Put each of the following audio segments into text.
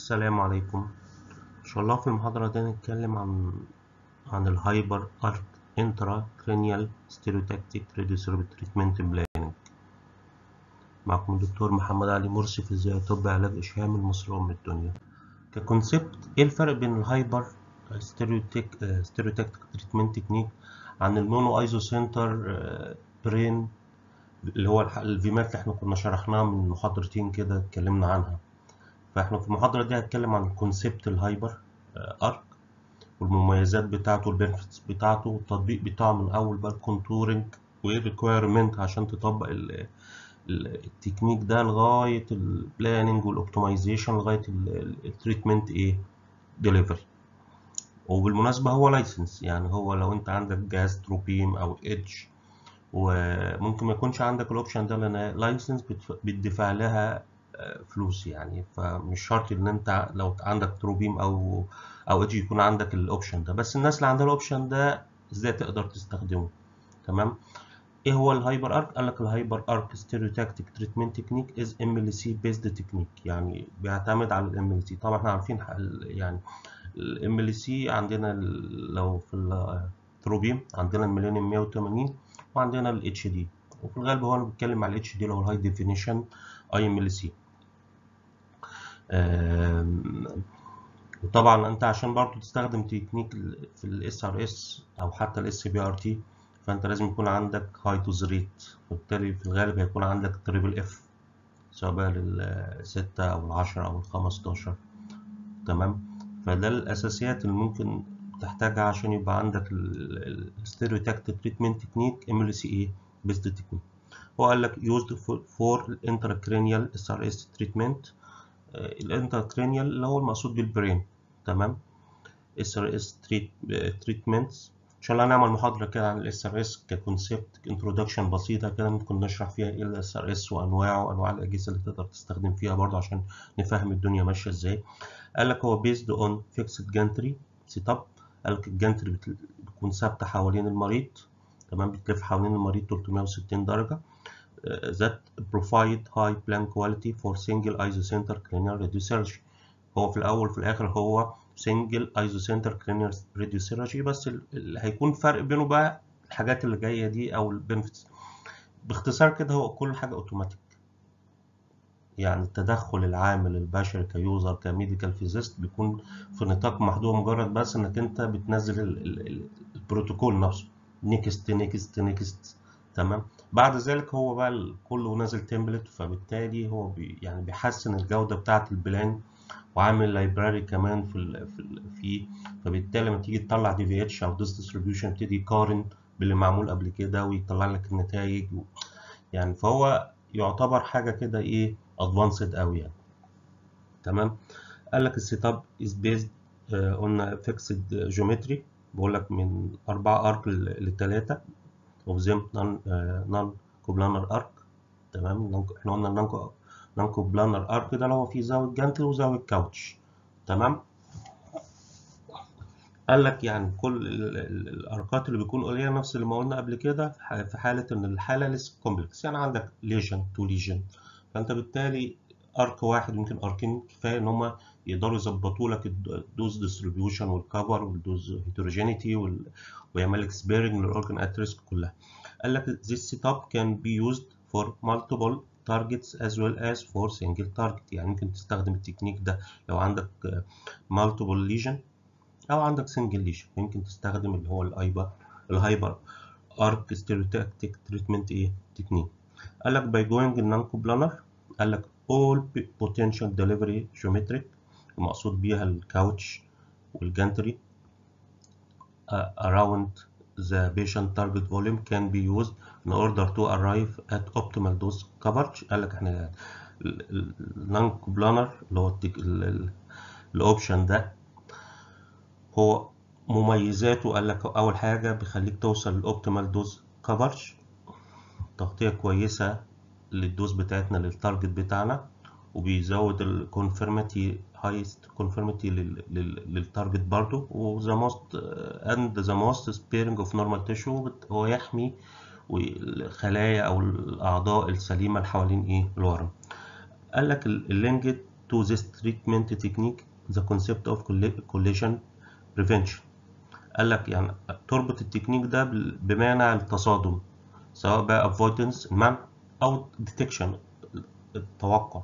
السلام عليكم إن شاء الله في المحاضرة دي هنتكلم عن عن الهايبر ارك انترا كرينيال ستيريوتاكتيك ريديوسيربل تريتمنت بلاننج معكم الدكتور محمد علي مرسي فيزياء طب علاج إشهام المصري وأم الدنيا ككونسبت إيه الفرق بين الهايبر ستيريوتيك ستيريوتاكتيك تريتمنت تكنيك عن المونو ايزو سنتر برين اللي هو الفيمات اللي احنا كنا شرحناها من محاضرتين كده اتكلمنا عنها فاحنا في المحاضرة دي هتكلم عن كونسبت الهايبر ارك والمميزات بتاعته والبنفيتس بتاعته والتطبيق بتاعه من اول بقى الكونتورنج وايه الريكويرمنت عشان تطبق ال التكنيك ده لغاية البلاننج والاوبتمايزيشن لغاية التريتمنت ايه ديليفري وبالمناسبة هو لايسنس يعني هو لو انت عندك جهاز تروبيم او ايدج وممكن ما يكونش عندك الاوبشن ده لان لايسنس بتدفع لها فلوس يعني فمش شرط ان انت لو عندك تروبيم او او ايدج يكون عندك الاوبشن ده بس الناس اللي عندها الاوبشن ده ازاي تقدر تستخدمه تمام ايه هو الهايبر ارك قال لك الهايبر ارك ستيريوتاكتيك تريتمنت تكنيك از ام ال سي بيزد تكنيك يعني بيعتمد على الام ال سي طبعا احنا عارفين يعني الام ال سي عندنا لو في التروبيم عندنا المليونيوم 180 وعندنا الاتش دي وفي الغالب هو انا بتكلم على الاتش دي اللي هو الهاي ديفينيشن اي ام ال سي وطبعا انت عشان برضو تستخدم تكنيك في الاس ار اس او حتى الاس بي ار تي فانت لازم يكون عندك هاي دوز ريت وبالتالي في الغالب هيكون عندك تريبل اف سواء بقى للستة او العشرة او الخمستاشر تمام فده الاساسيات اللي ممكن تحتاجها عشان يبقى عندك الستيريوتاكت تريتمنت تكنيك ام ال سي اي بيزد تكنيك هو قال لك used for intracranial SRS treatment الانتركرينيال اللي هو المقصود بالبرين تمام SRS treatments ان شاء الله هنعمل محاضرة كده عن الاس ار اس ككونسبت انترودكشن بسيطة كده ممكن نشرح فيها ايه الاس ار اس وانواعه وانواع الاجهزة اللي تقدر تستخدم فيها برضه عشان نفهم الدنيا ماشية ازاي قال لك هو بيزد اون فيكسد جانتري سيت اب قال لك الجانتري بتكون ثابتة حوالين المريض تمام بتلف حوالين المريض 360 درجة that provide high plan quality for single isocenter cranial radiosurgery هو في الأول وفي الآخر هو single isocenter cranial radiosurgery بس اللي هيكون فرق بينه بقى الحاجات اللي جاية دي أو البنفيتس باختصار كده هو كل حاجة أوتوماتيك يعني التدخل العامل البشري كيوزر كميديكال فيزيست بيكون في نطاق محدود مجرد بس انك انت بتنزل البروتوكول نفسه نيكست نيكست نيكست تمام بعد ذلك هو بقى كله نازل تمبلت فبالتالي هو بي يعني بيحسن الجودة بتاعة البلان وعامل لايبراري كمان في ال في ال في فبالتالي لما تيجي تطلع دي في اتش او ديس ديستريبيوشن يبتدي يقارن باللي معمول قبل كده ويطلع لك النتائج و... يعني فهو يعتبر حاجة كده ايه ادفانسد قوي يعني تمام قال لك السيت اب از بيزد قلنا فيكسد جيومتري بقول لك من أربعة ارك لثلاثة اوف زيم نون نون كوبلانر ارك تمام احنا قلنا النون نون كوبلانر ارك ده اللي هو فيه زاوية جانتل وزاوية كاوتش تمام قال لك يعني كل الاركات اللي بيكون قليله نفس اللي ما قلنا قبل كده في حاله ان الحاله لسه كومبلكس يعني عندك ليجن تو ليجن فانت بالتالي ارك واحد يمكن اركين كفايه ان هم يقدروا يظبطوا لك الدوز ديستريبيوشن والكفر والدوز هيتروجينيتي وال... ويعمل لك سبيرنج للاورجن ات ريسك كلها قال لك this setup can be used for multiple targets as well as for single target يعني ممكن تستخدم التكنيك ده لو عندك multiple lesion او عندك single lesion ممكن تستخدم اللي هو الايبر الهايبر ارك ستيريوتاكتيك تريتمنت ايه تكنيك قال لك by going non coplanar قال لك all potential delivery geometric المقصود بيها الكاوتش والجانتري uh, around the patient target volume can be used in order to arrive at optimal dose coverage قال لك احنا النون كوبلانر اللي هو الاوبشن ده هو مميزاته قال لك اول حاجه بيخليك توصل للاوبتيمال دوز كفرج تغطيه كويسه للدوز بتاعتنا للتارجت بتاعنا وبيزود الكونفيرميتي هايست كونفيرميتي للتارجت برضو وذا موست اند ذا موست سبيرنج اوف نورمال تيشو هو يحمي الخلايا او الاعضاء السليمه اللي حوالين ايه الورم قال لك اللينجد to this treatment technique the concept of collision prevention قال لك يعني تربط التكنيك ده بمانع التصادم سواء بقى avoidance المنع أو detection التوقع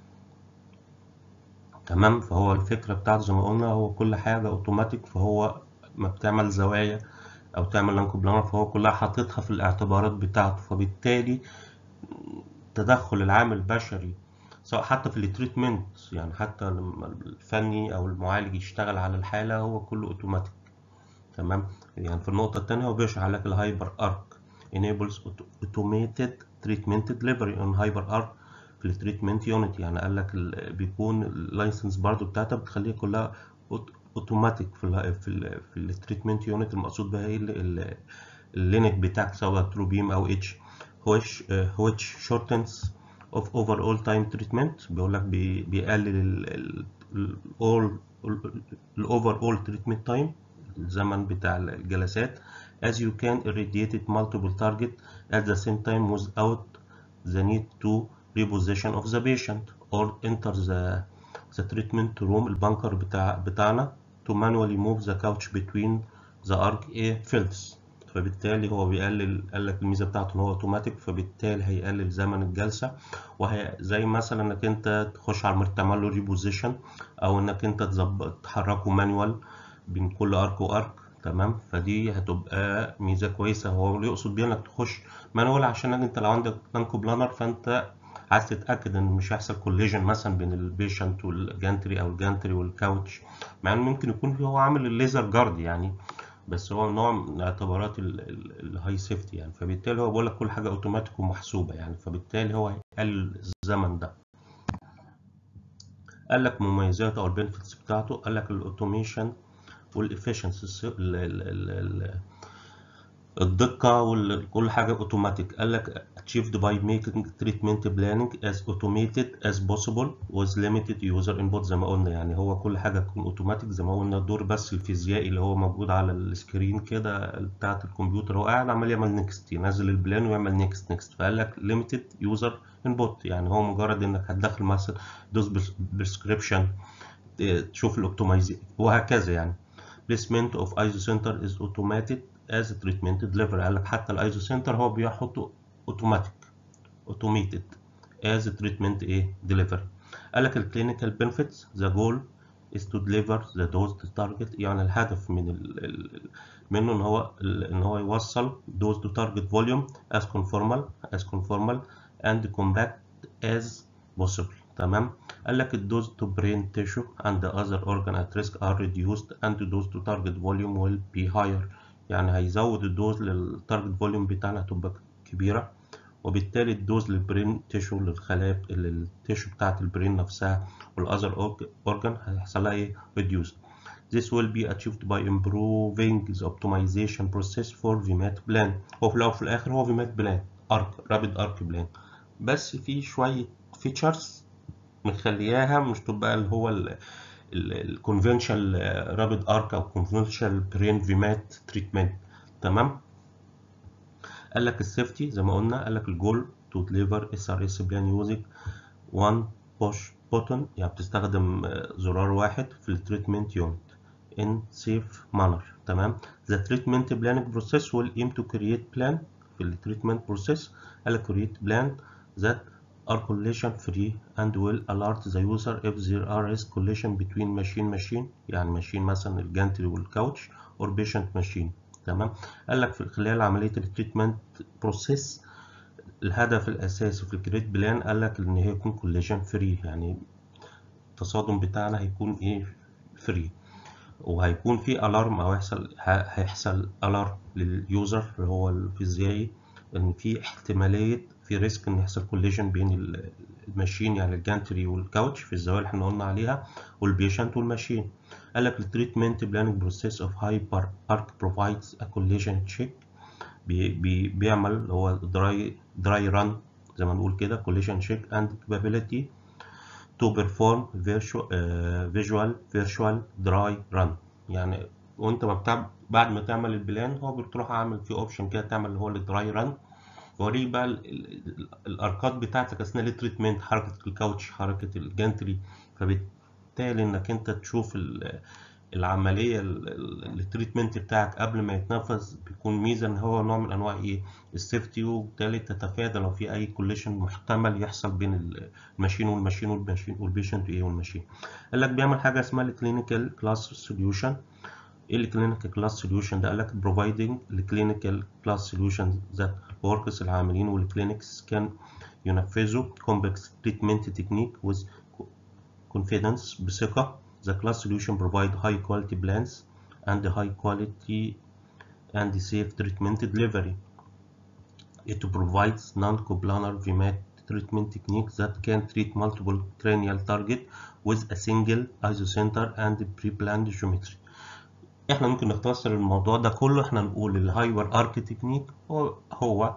تمام فهو الفكرة بتاعته زي ما قلنا هو كل حاجة اوتوماتيك فهو ما بتعمل زوايا أو تعمل لانكو بلانر فهو كلها حاططها في الاعتبارات بتاعته فبالتالي تدخل العامل البشري سواء حتى في التريتمنت يعني حتى لما الفني او المعالج يشتغل على الحاله هو كله اوتوماتيك تمام يعني في النقطه الثانيه هو بيشرح لك الهايبر ارك enables automated treatment delivery on hyper arc في التريتمنت يونت يعني قال لك بيكون اللايسنس برضو بتاعتها بتخليها كلها اوتوماتيك في ال في ال في التريتمنت يونت المقصود بها ايه اللينك بتاعك سواء ترو بيم او اتش which uh, which shortens of overall time treatment بيقول لك بي بيقلل ال ال all ال overall treatment time الزمن بتاع الجلسات as you can irradiate multiple target at the same time without the need to reposition of the patient or enter the the treatment room البنكر بتاع بتاعنا to manually move the couch between the arc A fields فبالتالي هو بيقلل قال لك الميزه بتاعته ان هو اوتوماتيك فبالتالي هيقلل زمن الجلسه وهي زي مثلا انك انت تخش على المريض تعمل له ريبوزيشن او انك انت تظبط تحركه مانوال بين كل ارك وارك تمام فدي هتبقى ميزه كويسه هو يقصد بيها انك تخش مانوال عشان انت لو عندك لانكو بلانر فانت عايز تتاكد ان مش هيحصل كوليجن مثلا بين البيشنت والجانتري او الجانتري والكاوتش مع انه ممكن يكون هو عامل الليزر جارد يعني بس هو نوع من اعتبارات الهاي سيفتي يعني فبالتالي هو بيقول لك كل حاجه اوتوماتيك ومحسوبه يعني فبالتالي هو هيقلل الزمن ده قال لك مميزات او البنفيتس بتاعته قال لك الاوتوميشن والافشنسي الدقه وكل حاجه اوتوماتيك قال لك achieved by making treatment planning as automated as possible with limited user input زي ما قلنا يعني هو كل حاجة تكون اوتوماتيك زي ما قلنا الدور بس الفيزيائي اللي هو موجود على السكرين كده بتاعة الكمبيوتر هو قاعد عمال يعمل نيكست ينزل البلان ويعمل نيكست نيكست فقال لك limited user input يعني هو مجرد انك هتدخل مثلا دوز بريسكريبشن تشوف الاوبتمايزيشن وهكذا يعني placement of ISO center is automated as treatment delivery قال لك حتى الايزو سنتر هو بيحطه اوتوماتيك اوتوميتد از تريتمنت ايه ديليفري قال لك الكلينيكال بنفيتس ذا جول is to deliver the dose to target يعني الهدف من ال ال منه ان هو ان هو يوصل dose to target volume as conformal as conformal and compact as possible تمام قال لك الدوز to brain tissue and the other organ at risk are reduced and the dose to target volume will be higher يعني هيزود الدوز للتارجت فوليوم بتاعنا تبقى كبيرة وبالتالي الدوز للبرين تيشو للخلايا التيشو بتاعت البرين نفسها والأذر أورجان هيحصل لها إيه reduced This will be achieved by improving the optimization process for VMAT plan هو في الأول وفي الآخر هو VMAT plan arc rapid arc plan بس في شوية features مخلياها مش تبقى اللي هو الكونفنشال رابد ارك او كونفنشال برين فيمات تريتمنت تمام قال لك السيفتي زي ما قلنا قال لك الجول تو ديليفر اس ار اس بلان يوزنج 1 بوش بوتون يعني بتستخدم زرار واحد في التريتمنت يونت ان سيف مانر تمام ذا تريتمنت بلاننج بروسيس ويل ايم تو كرييت بلان في التريتمنت بروسيس قال لك كرييت بلان ذات are collision free and will alert the user if there are risk collision between machine machine يعني machine مثلا الجانتري والكاوتش or patient machine تمام قال لك في خلال عملية التريتمنت بروسيس الهدف الأساسي في الكريت بلان قال لك إن هي يكون collision free يعني التصادم بتاعنا هيكون إيه فري وهيكون في الارم او هيحصل هيحصل الارم لليوزر اللي هو الفيزيائي ان في احتماليه في ريسك ان يحصل كوليجن بين الماشين يعني الجانتري والكاوتش في الزوايا اللي احنا قلنا عليها والبيشنت والماشين قال لك التريتمنت بلاننج بروسيس اوف هايبر ارك بروفايدز ا كوليجن تشيك بي بيعمل اللي هو دراي دراي ران زي ما نقول كده كوليجن تشيك اند كابابيلتي to perform virtual uh, visual virtual dry run يعني وانت ما بتعمل بعد ما تعمل البلان هو بتروح عامل في اوبشن كده تعمل اللي هو الدراي ران وريك بقى الاركات بتاعتك اثناء التريتمنت حركه الكاوتش حركه الجانتري فبالتالي انك انت تشوف العمليه التريتمنت بتاعك قبل ما يتنفذ بيكون ميزه ان هو نوع من انواع ايه السيفتي وبالتالي تتفادى لو في اي كوليشن محتمل يحصل بين الماشين والماشين والماشين والبيشنت ايه والماشين قال لك بيعمل حاجه اسمها الكلينيكال كلاس سوليوشن ايه الكلينيكال كلاس سوليوشن ده قال لك providing الكلينيكال كلاس سوليوشن ذات workers العاملين والكلينكس كان ينفذوا complex treatment technique with confidence بثقه the class solution provide high quality plans and high quality and safe treatment delivery. It provides non-coplanar VMAT treatment technique that can treat multiple cranial target with a single isocenter and pre-planned geometry. احنا ممكن نختصر الموضوع ده كله احنا نقول الهايبر ارك تكنيك هو هو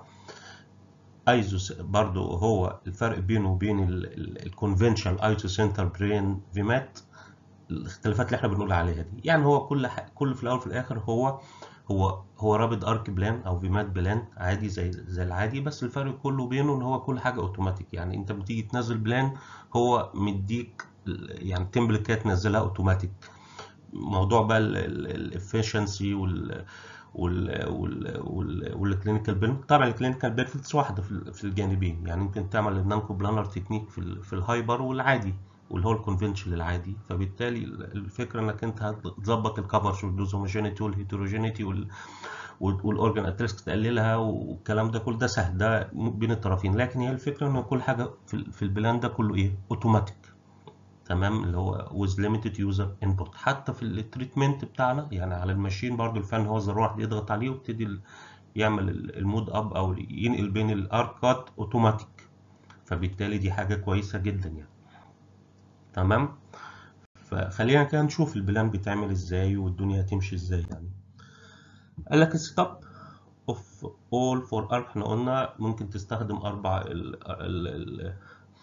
ايزوس برضو هو الفرق بينه وبين الكونفنشال ايزوسنتر برين فيمات الاختلافات اللي احنا بنقول عليها دي يعني هو كل ح... كل في الاول وفي الاخر هو هو هو رابط ارك بلان او فيمات بلان عادي زي زي العادي بس الفرق كله بينه ان هو كل حاجه اوتوماتيك يعني انت بتيجي تنزل بلان هو مديك يعني تمبلكات تنزلها اوتوماتيك موضوع بقى الافشنسي وال وال وال والكلينيكال بيرفكت طبعا الكلينيكال بيرفكتس واحده في الجانبين يعني ممكن تعمل النانكو بلانر تكنيك في في الهايبر والعادي واللي هو الكونفنشن العادي فبالتالي الفكره انك انت هتظبط الكفرج والدوز هوموجينيتي والهيتروجينيتي وال والاورجن اتريسك تقللها والكلام ده كل ده سهل ده بين الطرفين لكن هي الفكره ان كل حاجه في, في البلان ده كله ايه اوتوماتيك تمام اللي هو with limited user input حتى في التريتمنت بتاعنا يعني على الماشين برضو الفان هو زر واحد يضغط عليه ويبتدي يعمل المود اب او ينقل بين الاركات اوتوماتيك فبالتالي دي حاجه كويسه جدا يعني تمام فخلينا كده نشوف البلان بيتعمل ازاي والدنيا هتمشي ازاي يعني قال لك السيت اب اوف اول فور ارك احنا قلنا ممكن تستخدم اربع ال ال ال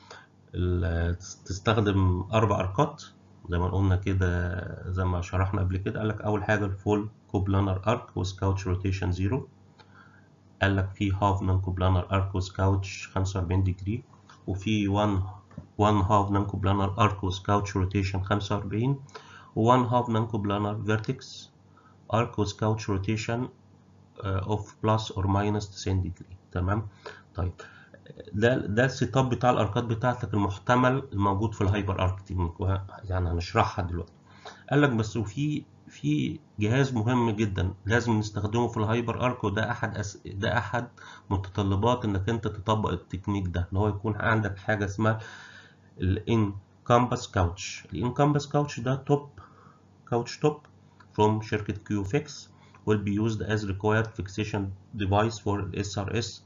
ال تستخدم اربع اركات زي ما قلنا كده زي ما شرحنا قبل كده قال لك اول حاجه الفول كوبلانر ارك وسكاوتش روتيشن زيرو قال لك في هاف نون كوبلانر ارك وسكاوتش 45 ديجري وفي 1 1 half non-coplanar arc with couch rotation 45 و 1 half non-coplanar vertex arc with couch rotation uh, of plus or minus 90 degree تمام طيب ده ده السيت اب بتاع الاركات بتاعتك المحتمل الموجود في الهايبر ارك تكنيك يعني هنشرحها دلوقتي قال لك بس وفي في جهاز مهم جدا لازم نستخدمه في الهايبر ارك وده احد أس... ده احد متطلبات انك انت تطبق التكنيك ده ان هو يكون عندك حاجه اسمها الانكامبس كاوتش الانكامبس كاوتش ده توب كاوتش توب from شركة كيوفيكس will be used as required fixation device for SRS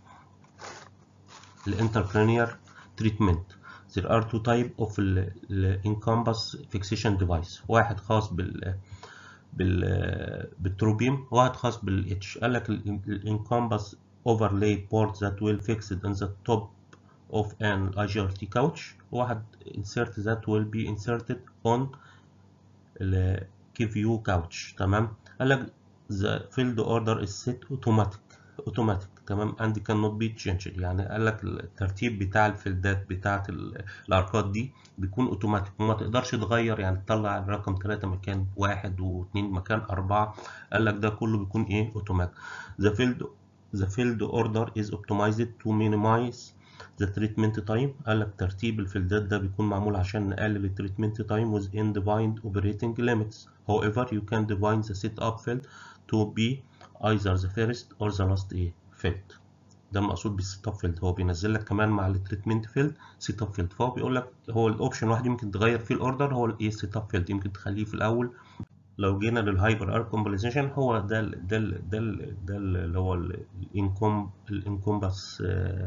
الانتركرانيال treatment there are two type of الانكامبس fixation device واحد خاص بال بال بالتروبيم واحد خاص بالاتش قال لك الانكامبس overlay port that will fix it on the top of an IGRT couch واحد insert that will be inserted on the KVU couch تمام قال لك the field order is set automatic automatic تمام and cannot be changed يعني قال لك الترتيب بتاع الفيلدات بتاعت الاركات دي بيكون اوتوماتيك وما تقدرش تغير يعني تطلع الرقم 3 مكان واحد و2 مكان أربعة قال لك ده كله بيكون ايه اوتوماتيك the field the field order is optimized to minimize the treatment time قال لك ترتيب الفيلدات ده بيكون معمول عشان نقلل التريتمنت time within defined operating limits however you can define the setup field to be either the first or the last ايه field ده المقصود بالسيت اب فيلد هو بينزل لك كمان مع التريتمنت فيلد سيت اب فيلد فهو بيقول لك هو الاوبشن واحد يمكن تغير فيه الاوردر هو الايه سيت اب فيلد يمكن تخليه في الاول لو جينا للهايبر ارك كومبليزيشن هو ده ال ده ال ده ال ده اللي هو الانكوم الانكومبس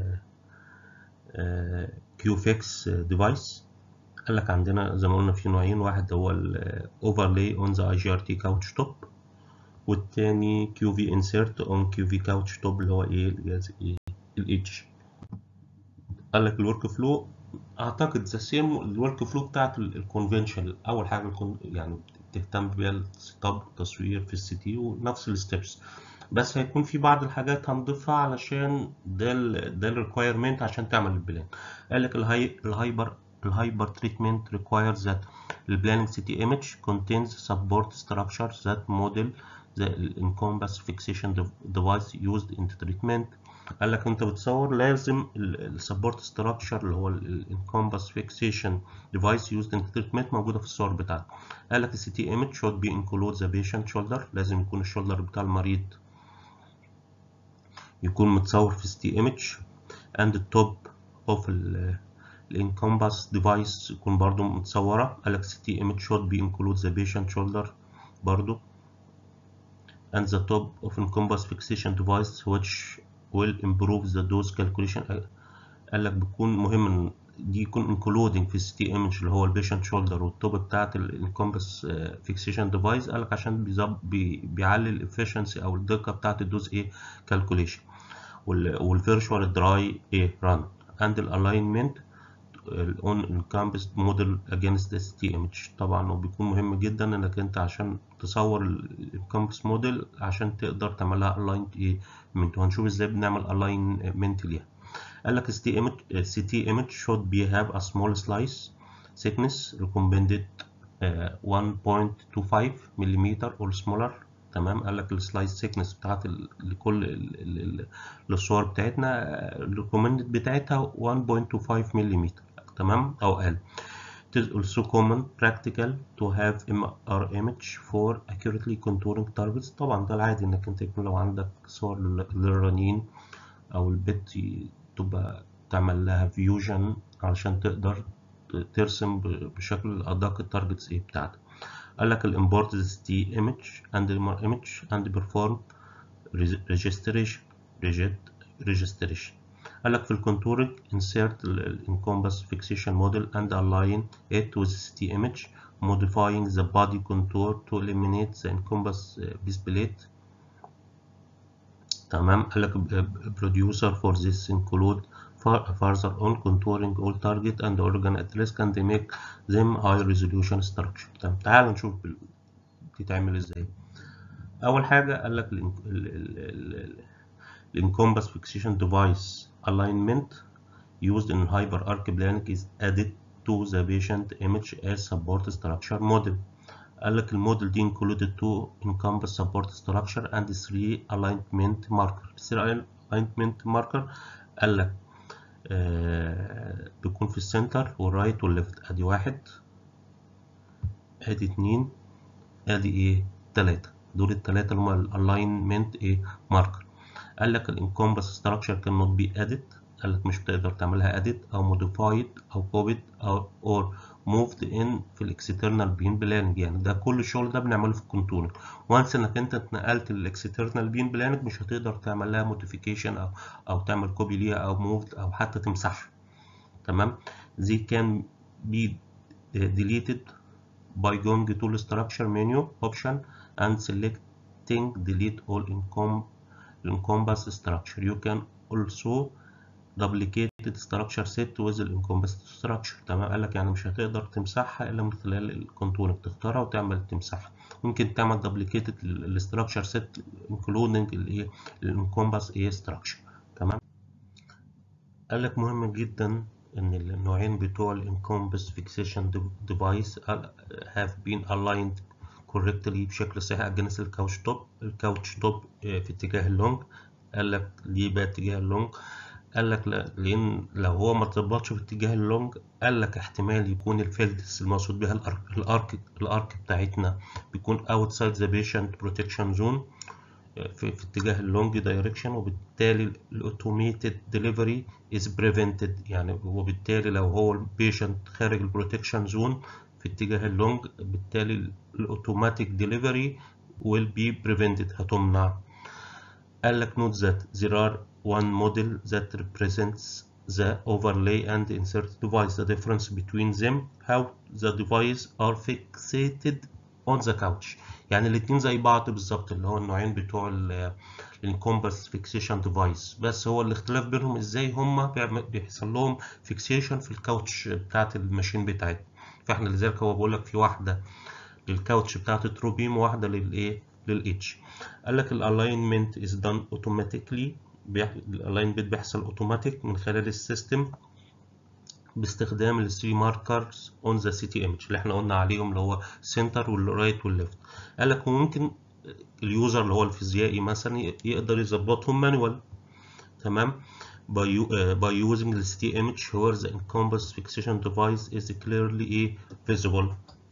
كيوفيكس ديفايس قال لك عندنا زي ما قلنا في نوعين واحد هو الاوفرلاي اون ذا اي جي ار تي كاوتش توب والتاني كيو في انسيرت اون كيو في كاوتش توب اللي هو ايه الجهاز ايه الاتش قال لك الورك فلو اعتقد ذا سيم الورك فلو بتاعت الكونفنشن اول حاجه يعني بتهتم بيها السيت اب التصوير في السي تي ونفس الستبس بس هيكون في بعض الحاجات هنضيفها علشان ده ال ده الريكويرمنت عشان تعمل البلان قال لك الهاي الهايبر الهايبر تريتمنت requires that the planning city image contains support structures that model the encompass fixation device used in the treatment قال لك انت بتصور لازم السبورت ستراكشر اللي هو الانكومباس فيكسيشن ديفايس يوزد ان تريتمنت موجوده في الصور بتاعتك قال لك السي تي ايمج شود بي انكلود ذا بيشنت شولدر لازم يكون الشولدر بتاع المريض يكون متصور في السي تي ايمج اند التوب اوف الانكومباس ديفايس يكون برضو متصوره قال لك سي تي ايمج شود بي انكلود ذا بيشنت شولدر برضو and the top of encompass fixation device which will improve the dose calculation قال لك بيكون مهم ان دي يكون including في السي تي ايمج اللي هو البيشنت شولدر والتوب بتاعت الانكومباس فيكسيشن ديفايس قال لك عشان بي بيعلي الافشنسي او الدقه بتاعت الدوز ايه كالكوليشن والفيرشوال دراي ايه ران and الالاينمنت اون الكامبس موديل اجينست اس تي ايمج طبعا وبيكون مهم جدا انك انت عشان تصور الكامبس موديل عشان تقدر تعملها الاينمنت ايه وهنشوف ازاي بنعمل الاينمنت ليها قال لك سي تي ايمج سي تي ايمج should be have a small slice thickness recommended uh, 1.25 ملم or smaller تمام قال لك السلايس ثيكنس بتاعت لكل الصور بتاعتنا الريكومندد بتاعتها 1.25 ملم تمام او اقل It is also common practical to have MR image for accurately contouring targets طبعا ده العادي انك انت يكون لو عندك صور للرنين او البت تبقى تعمل لها فيوجن علشان تقدر ترسم بشكل ادق التارجتس ايه بتاعتك قال لك الامبورت دي image and MR image and perform registration registration قال لك في الكونتورنج insert الانكومباس fixation model and align it with city image modifying the body contour to eliminate the encompass base plate تمام قال لك producer for this include further on contouring all target and organ at risk and make them high resolution structure تمام تعال نشوف بتتعمل ازاي اول حاجه قال لك الانكومباس fixation device alignment used in hyper arc planning is added to the patient image as support structure model قال لك الموديل دي included two encompass support structure and three alignment marker three alignment marker قال لك آه بيكون في السنتر والرايت والليفت ادي واحد ادي اتنين ادي ايه تلاتة دول التلاتة اللي هما الالاينمنت ايه ماركر قال لك الانكومباس ستراكشر كان نوت بي اديت قال لك مش بتقدر تعملها اديت او موديفايد او كوبيد او اور موفد ان في الاكسترنال بين بلاننج يعني ده كل الشغل ده بنعمله في الكونتورنج وانس انك انت اتنقلت للاكسترنال بين بلاننج مش هتقدر تعمل لها موديفيكيشن او او تعمل كوبي ليها او موفد او حتى تمسحها تمام they can be deleted by going to the structure menu option and selecting delete all encompass structure you can also duplicated structure set with the encompass structure تمام قال لك يعني مش هتقدر تمسحها الا من خلال الكونتور تختارها وتعمل تمسحها ممكن تعمل duplicated الستراكشر set including الايه الانكومباس ايه structure تمام قال لك مهم جدا ان النوعين بتوع الانكومباس fixation device have been aligned correctly بشكل صحيح against الكاوتش توب الكاوتش توب في اتجاه اللونج قال لك ليه بقى اتجاه اللونج قال لك لا لان لو هو ما اتظبطش في اتجاه اللونج قال لك احتمال يكون الفيلدس المقصود بها الارك الارك الارك بتاعتنا بيكون outside the patient protection zone في, في اتجاه اللونج دايركشن وبالتالي الاوتوميتد ديليفري از بريفنتد يعني وبالتالي لو هو البيشنت خارج البروتكشن زون في اتجاه اللونج بالتالي الاوتوماتيك ديليفري will be prevented هتمنع قال لك note that there are one model that represents the overlay and insert device the difference between them how the device are fixated on the couch يعني الاتنين زي بعض بالظبط اللي هو النوعين بتوع الانكومباس فيكسيشن ديفايس بس هو الاختلاف بينهم ازاي هما بيحصل لهم فيكسيشن في الكاوتش بتاعت الماشين بتاعتنا فاحنا لذلك هو بيقول لك في واحده للكاوتش بتاعت التروبيم وواحده للايه للاتش قال لك الالاينمنت از دان اوتوماتيكلي الالاينمنت بيحصل اوتوماتيك من خلال السيستم باستخدام ال 3 ماركرز اون ذا سي تي ايمج اللي احنا قلنا عليهم اللي هو سنتر والرايت والليفت قال لك ممكن اليوزر اللي هو الفيزيائي مثلا يقدر يظبطهم مانوال تمام by, uh, by using the city image where the encompass fixation device is clearly visible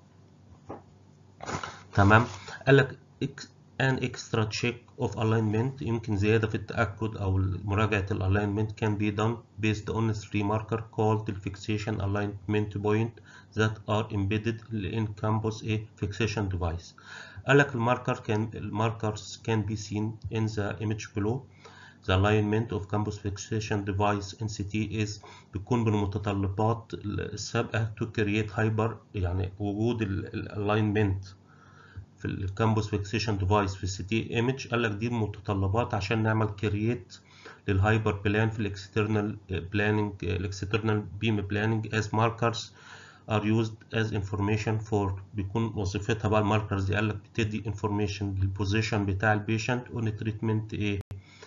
تمام قال لك an extra check of alignment يمكن زيادة في التأكد أو مراجعة alignment can be done based on three marker called the fixation alignment point that are embedded in campus a fixation device قال لك الماركر كان الماركرز can be seen in the image below the alignment of campus fixation device NCT is بيكون بالمتطلبات السابقة to create hyper يعني وجود alignment في الكامبوس فيكسيشن ديفايس في السي تي ايمج قال لك دي المتطلبات عشان نعمل كرييت للهايبر بلان في الاكسترنال بلاننج الاكسترنال بيم بلاننج از ماركرز ار يوزد از انفورميشن فور بيكون وظيفتها بقى الماركرز دي قال لك بتدي انفورميشن للبوزيشن بتاع البيشنت اون تريتمنت ايه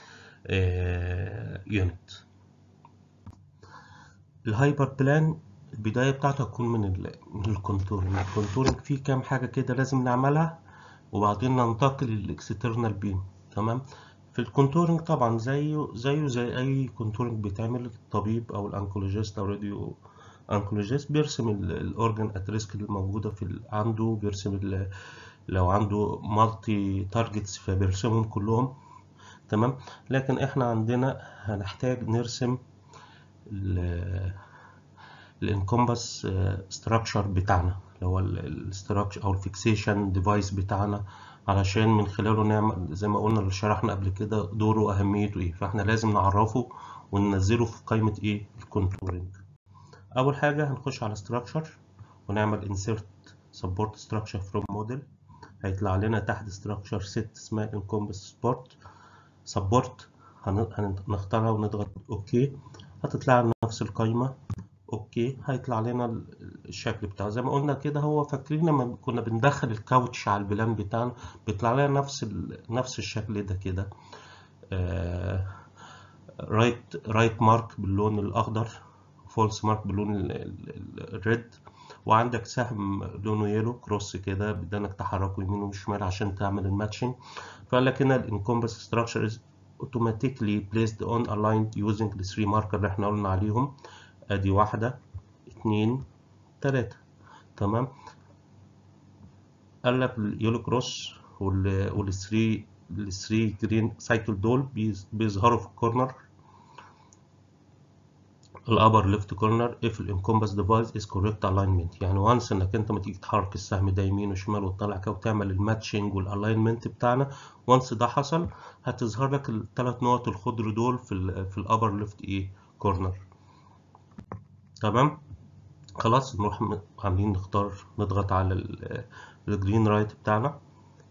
يونت الهايبر بلان البداية بتاعته هتكون من ال من الكونتورنج الكونتورنج فيه كام حاجة كده لازم نعملها وبعدين ننتقل للاكسترنال بيم تمام في الكونتورنج طبعا زيه زيه زي أي كونتورنج بيتعمل الطبيب أو الأنكولوجيست أو راديو أنكولوجيست بيرسم الأورجن أت ريسك اللي موجودة في عنده بيرسم لو عنده مالتي تارجتس فبيرسمهم كلهم تمام لكن احنا عندنا هنحتاج نرسم الانكومباس ستراكشر بتاعنا اللي هو الستراكشر او الفيكسيشن ديفايس بتاعنا علشان من خلاله نعمل زي ما قلنا اللي شرحنا قبل كده دوره واهميته ايه فاحنا لازم نعرفه وننزله في قائمه ايه الكونتورنج اول حاجه هنخش على ستراكشر ونعمل insert support structure from model هيطلع لنا تحت ستراكشر ست اسمها انكومباس سبورت سبورت هنختارها ونضغط اوكي هتطلع لنا نفس القائمه اوكي هيطلع لنا الشكل بتاعه زي ما قلنا كده هو فاكرين لما كنا بندخل الكاوتش على البلان بتاعنا بيطلع لنا نفس نفس الشكل ده كده رايت رايت مارك باللون الاخضر فولس مارك باللون الريد وعندك سهم لونه يلو كروس كده بدانك تحركه يمين وشمال عشان تعمل الماتشنج فقال لك هنا الانكومبس ستراكشر is automatically placed on aligned using the three marker اللي احنا قلنا عليهم ادي واحدة اتنين تلاتة تمام قال لك اليولو كروس والثري الثري جرين سايكل دول بيظهروا في الكورنر الابر ليفت كورنر if الانكومباس ديفايس از كوريكت الاينمنت يعني وانس انك انت ما تيجي تحرك السهم ده يمين وشمال وتطلع كده وتعمل الماتشنج والالاينمنت بتاعنا وانس ده حصل هتظهر لك الثلاث نقط الخضر دول في ال في الابر ليفت ايه كورنر تمام خلاص نروح عاملين نختار نضغط على الجرين رايت بتاعنا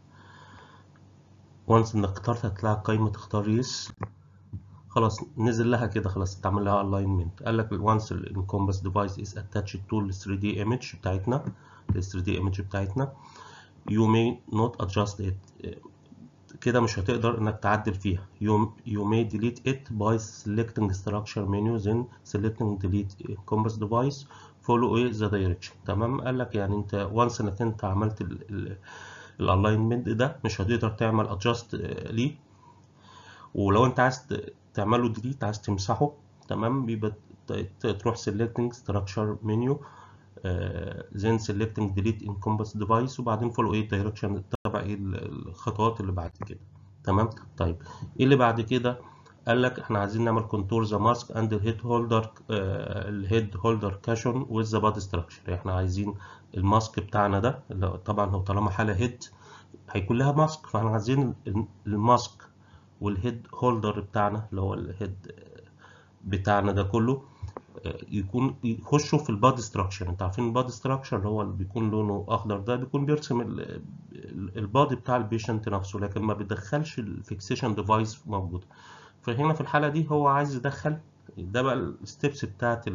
وانس انك اخترت هتطلع قائمة اختار يس خلاص نزل لها كده خلاص اتعمل لها الاينمنت قال لك once الانكومباس ديفايس is attached to ال 3D image بتاعتنا ال 3D image بتاعتنا you may not adjust it كده مش هتقدر انك تعدل فيها you, you may delete it by selecting structure menu then selecting delete compass device follow the direction تمام قال لك يعني انت once انك انت عملت الالاينمنت ده مش هتقدر تعمل adjust ليه ولو انت عايز تعمله delete عايز تمسحه تمام بيبقى تروح selecting structure menu uh, then selecting delete encompass device وبعدين follow ايه direction تبع ايه الخطوات اللي بعد كده تمام طيب ايه اللي بعد كده قال لك احنا عايزين نعمل كونتور ذا ماسك اند الهيد هولدر الهيد هولدر كاشون وذ ذا بادي ستراكشر احنا عايزين الماسك بتاعنا ده اللي طبعا هو طالما حاله هيد هيكون لها ماسك فاحنا عايزين الماسك والهيد هولدر بتاعنا اللي هو الهيد بتاعنا ده كله يكون يخشوا في البادي ستراكشر انت عارفين البادي ستراكشر اللي هو اللي بيكون لونه اخضر ده بيكون بيرسم البادي بتاع البيشنت نفسه لكن ما بيدخلش الفيكسيشن ديفايس موجود فهنا في الحاله دي هو عايز يدخل ده بقى الستبس بتاعت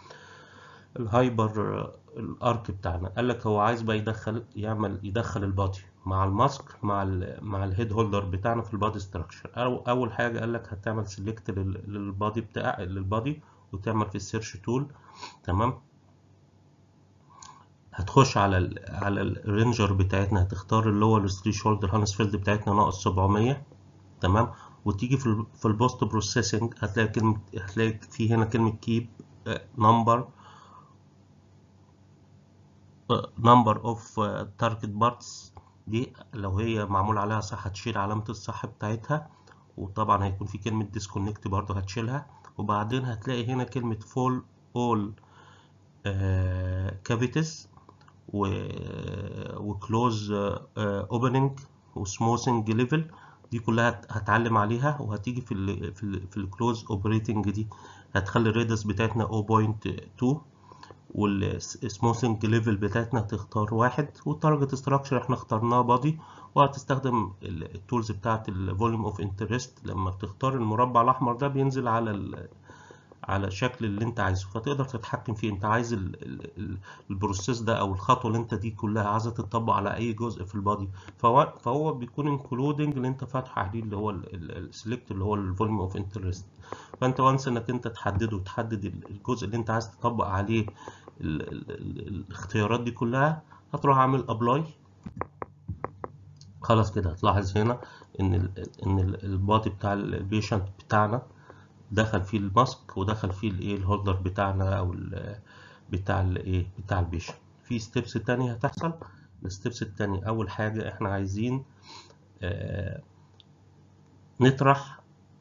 الهايبر الارك بتاعنا قال لك هو عايز بقى يدخل يعمل يدخل البادي مع الماسك مع ال مع الهيد هولدر بتاعنا في البادي ستراكشر أو اول حاجه قال لك هتعمل سيلكت للبادي بتاع للبادي وتعمل في السيرش تول تمام هتخش على ال على الرينجر بتاعتنا هتختار اللي هو الثري شولدر هانسفيلد بتاعتنا ناقص 700 تمام وتيجي في ال في البوست بروسيسنج هتلاقي كلمه هتلاقي في هنا كلمه كيب نمبر نمبر اوف تارجت بارتس دي لو هي معمول عليها صح هتشيل علامه الصح بتاعتها وطبعا هيكون في كلمه ديسكونكت برضه هتشيلها وبعدين هتلاقي هنا كلمه فول اول كافيتيز وكلوز اوبننج وسموثنج ليفل دي كلها هتعلم عليها وهتيجي في ال في ال في الكلوز اوبريتنج دي هتخلي الريدس بتاعتنا 0.2 والسموثنج ليفل بتاعتنا هتختار واحد والتارجت ستراكشر احنا اخترناه بادي وهتستخدم التولز بتاعت الفوليوم اوف انترست لما بتختار المربع الاحمر ده بينزل على على الشكل اللي انت عايزه فتقدر تتحكم فيه انت عايز ال ال البروسيس ده او الخطوه اللي انت دي كلها عايزه تطبق على اي جزء في البادي فهو فهو بيكون انكلودنج اللي انت فاتحه عليه اللي هو السلكت اللي هو الفوليوم اوف انترست فانت وانس انك انت تحدده وتحدد الجزء اللي انت عايز تطبق عليه ال ال ال الاختيارات دي كلها هتروح عامل ابلاي خلاص كده هتلاحظ هنا ان ال ان البادي بتاع البيشنت بتاعنا دخل فيه الماسك ودخل فيه الايه الهولدر بتاعنا او ال بتاع الايه بتاع البيشنت في ستيبس تانية هتحصل الستيبس التانية اول حاجة احنا عايزين آه نطرح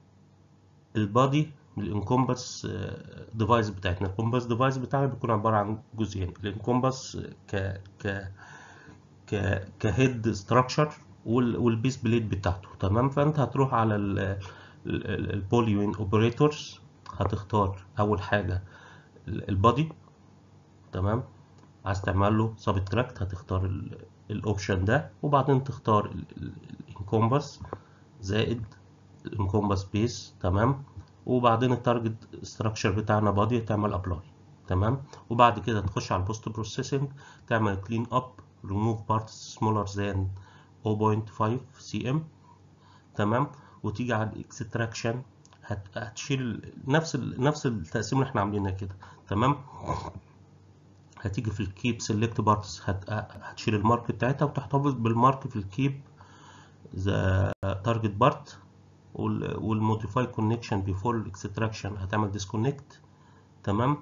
البادي من الانكومباس ديفايس بتاعتنا الانكومباس ديفايس بتاعنا بيكون عبارة عن جزئين الانكومباس ك ك ك كهيد ستراكشر والبيس بليد بتاعته تمام فانت هتروح على ال البوليوين اوبريتورز هتختار اول حاجه البادي تمام عايز تعمل له سبتراكت هتختار الاوبشن ده وبعدين تختار الانكومباس زائد الانكومباس بيس تمام وبعدين التارجت ستراكشر بتاعنا بادي تعمل ابلاي تمام وبعد كده تخش على البوست بروسيسنج تعمل كلين اب ريموف بارتس سمولر ذان 0.5 سي ام تمام وتيجي على الاكستراكشن هتشيل نفس ال... نفس التقسيم اللي احنا عاملينها كده تمام هتيجي في الكيب سيلكت بارتس هت... هتشيل المارك بتاعتها وتحتفظ بالمارك في الكيب ذا تارجت بارت والموديفاي كونكشن بيفور الاكستراكشن هتعمل ديسكونكت تمام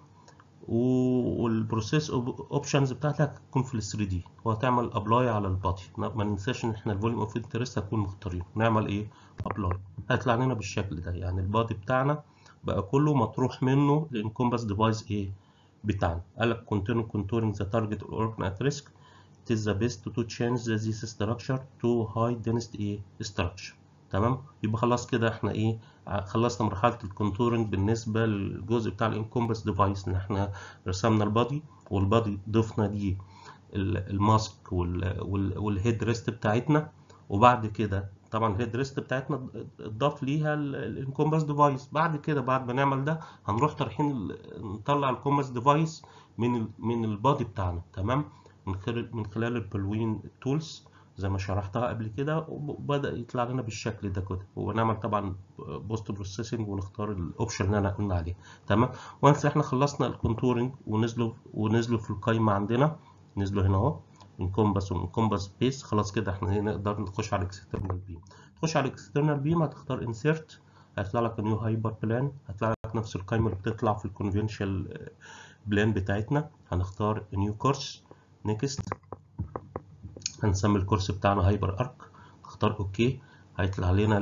والبروسيس اوبشنز بتاعتك هتكون في ال 3 دي وهتعمل ابلاي على البادي ما ننساش ان احنا الفوليوم اوف انترست هتكون مختارينه نعمل ايه ابلاي هيطلع لنا بالشكل ده يعني البادي بتاعنا بقى كله مطروح منه الانكومباس ديفايس ايه بتاعنا قال لك continue contouring the target organ at risk it is the best to change this structure to high density ايه structure تمام يبقى خلاص كده احنا ايه خلصنا مرحله الكونتورنج بالنسبه للجزء بتاع الانكومبس ديفايس ان احنا رسمنا البادي والبادي ضفنا دي الماسك والهيد ريست بتاعتنا وبعد كده طبعا الهيد ريست بتاعتنا اتضاف ليها الانكومبس ديفايس بعد كده بعد ما نعمل ده هنروح طرحين نطلع الكومبس ديفايس من من البادي بتاعنا تمام من خلال من خلال البلوين تولز زي ما شرحتها قبل كده وبدأ يطلع لنا بالشكل ده كده ونعمل طبعا بوست بروسيسنج ونختار الاوبشن اللي انا قلنا عليه تمام وانس احنا خلصنا الكونتورنج ونزلوا ونزلوا في القايمه عندنا نزلوا هنا اهو انكومباس وانكومباس بيس خلاص كده احنا نقدر نخش على الاكسترنال بيم تخش على الاكسترنال بيم هتختار انسيرت هيطلع لك نيو هايبر بلان هيطلع لك نفس القايمه اللي بتطلع في الكونفنشال بلان بتاعتنا هنختار نيو كورس نيكست هنسمي الكورس بتاعنا هايبر ارك اختار اوكي هيطلع لنا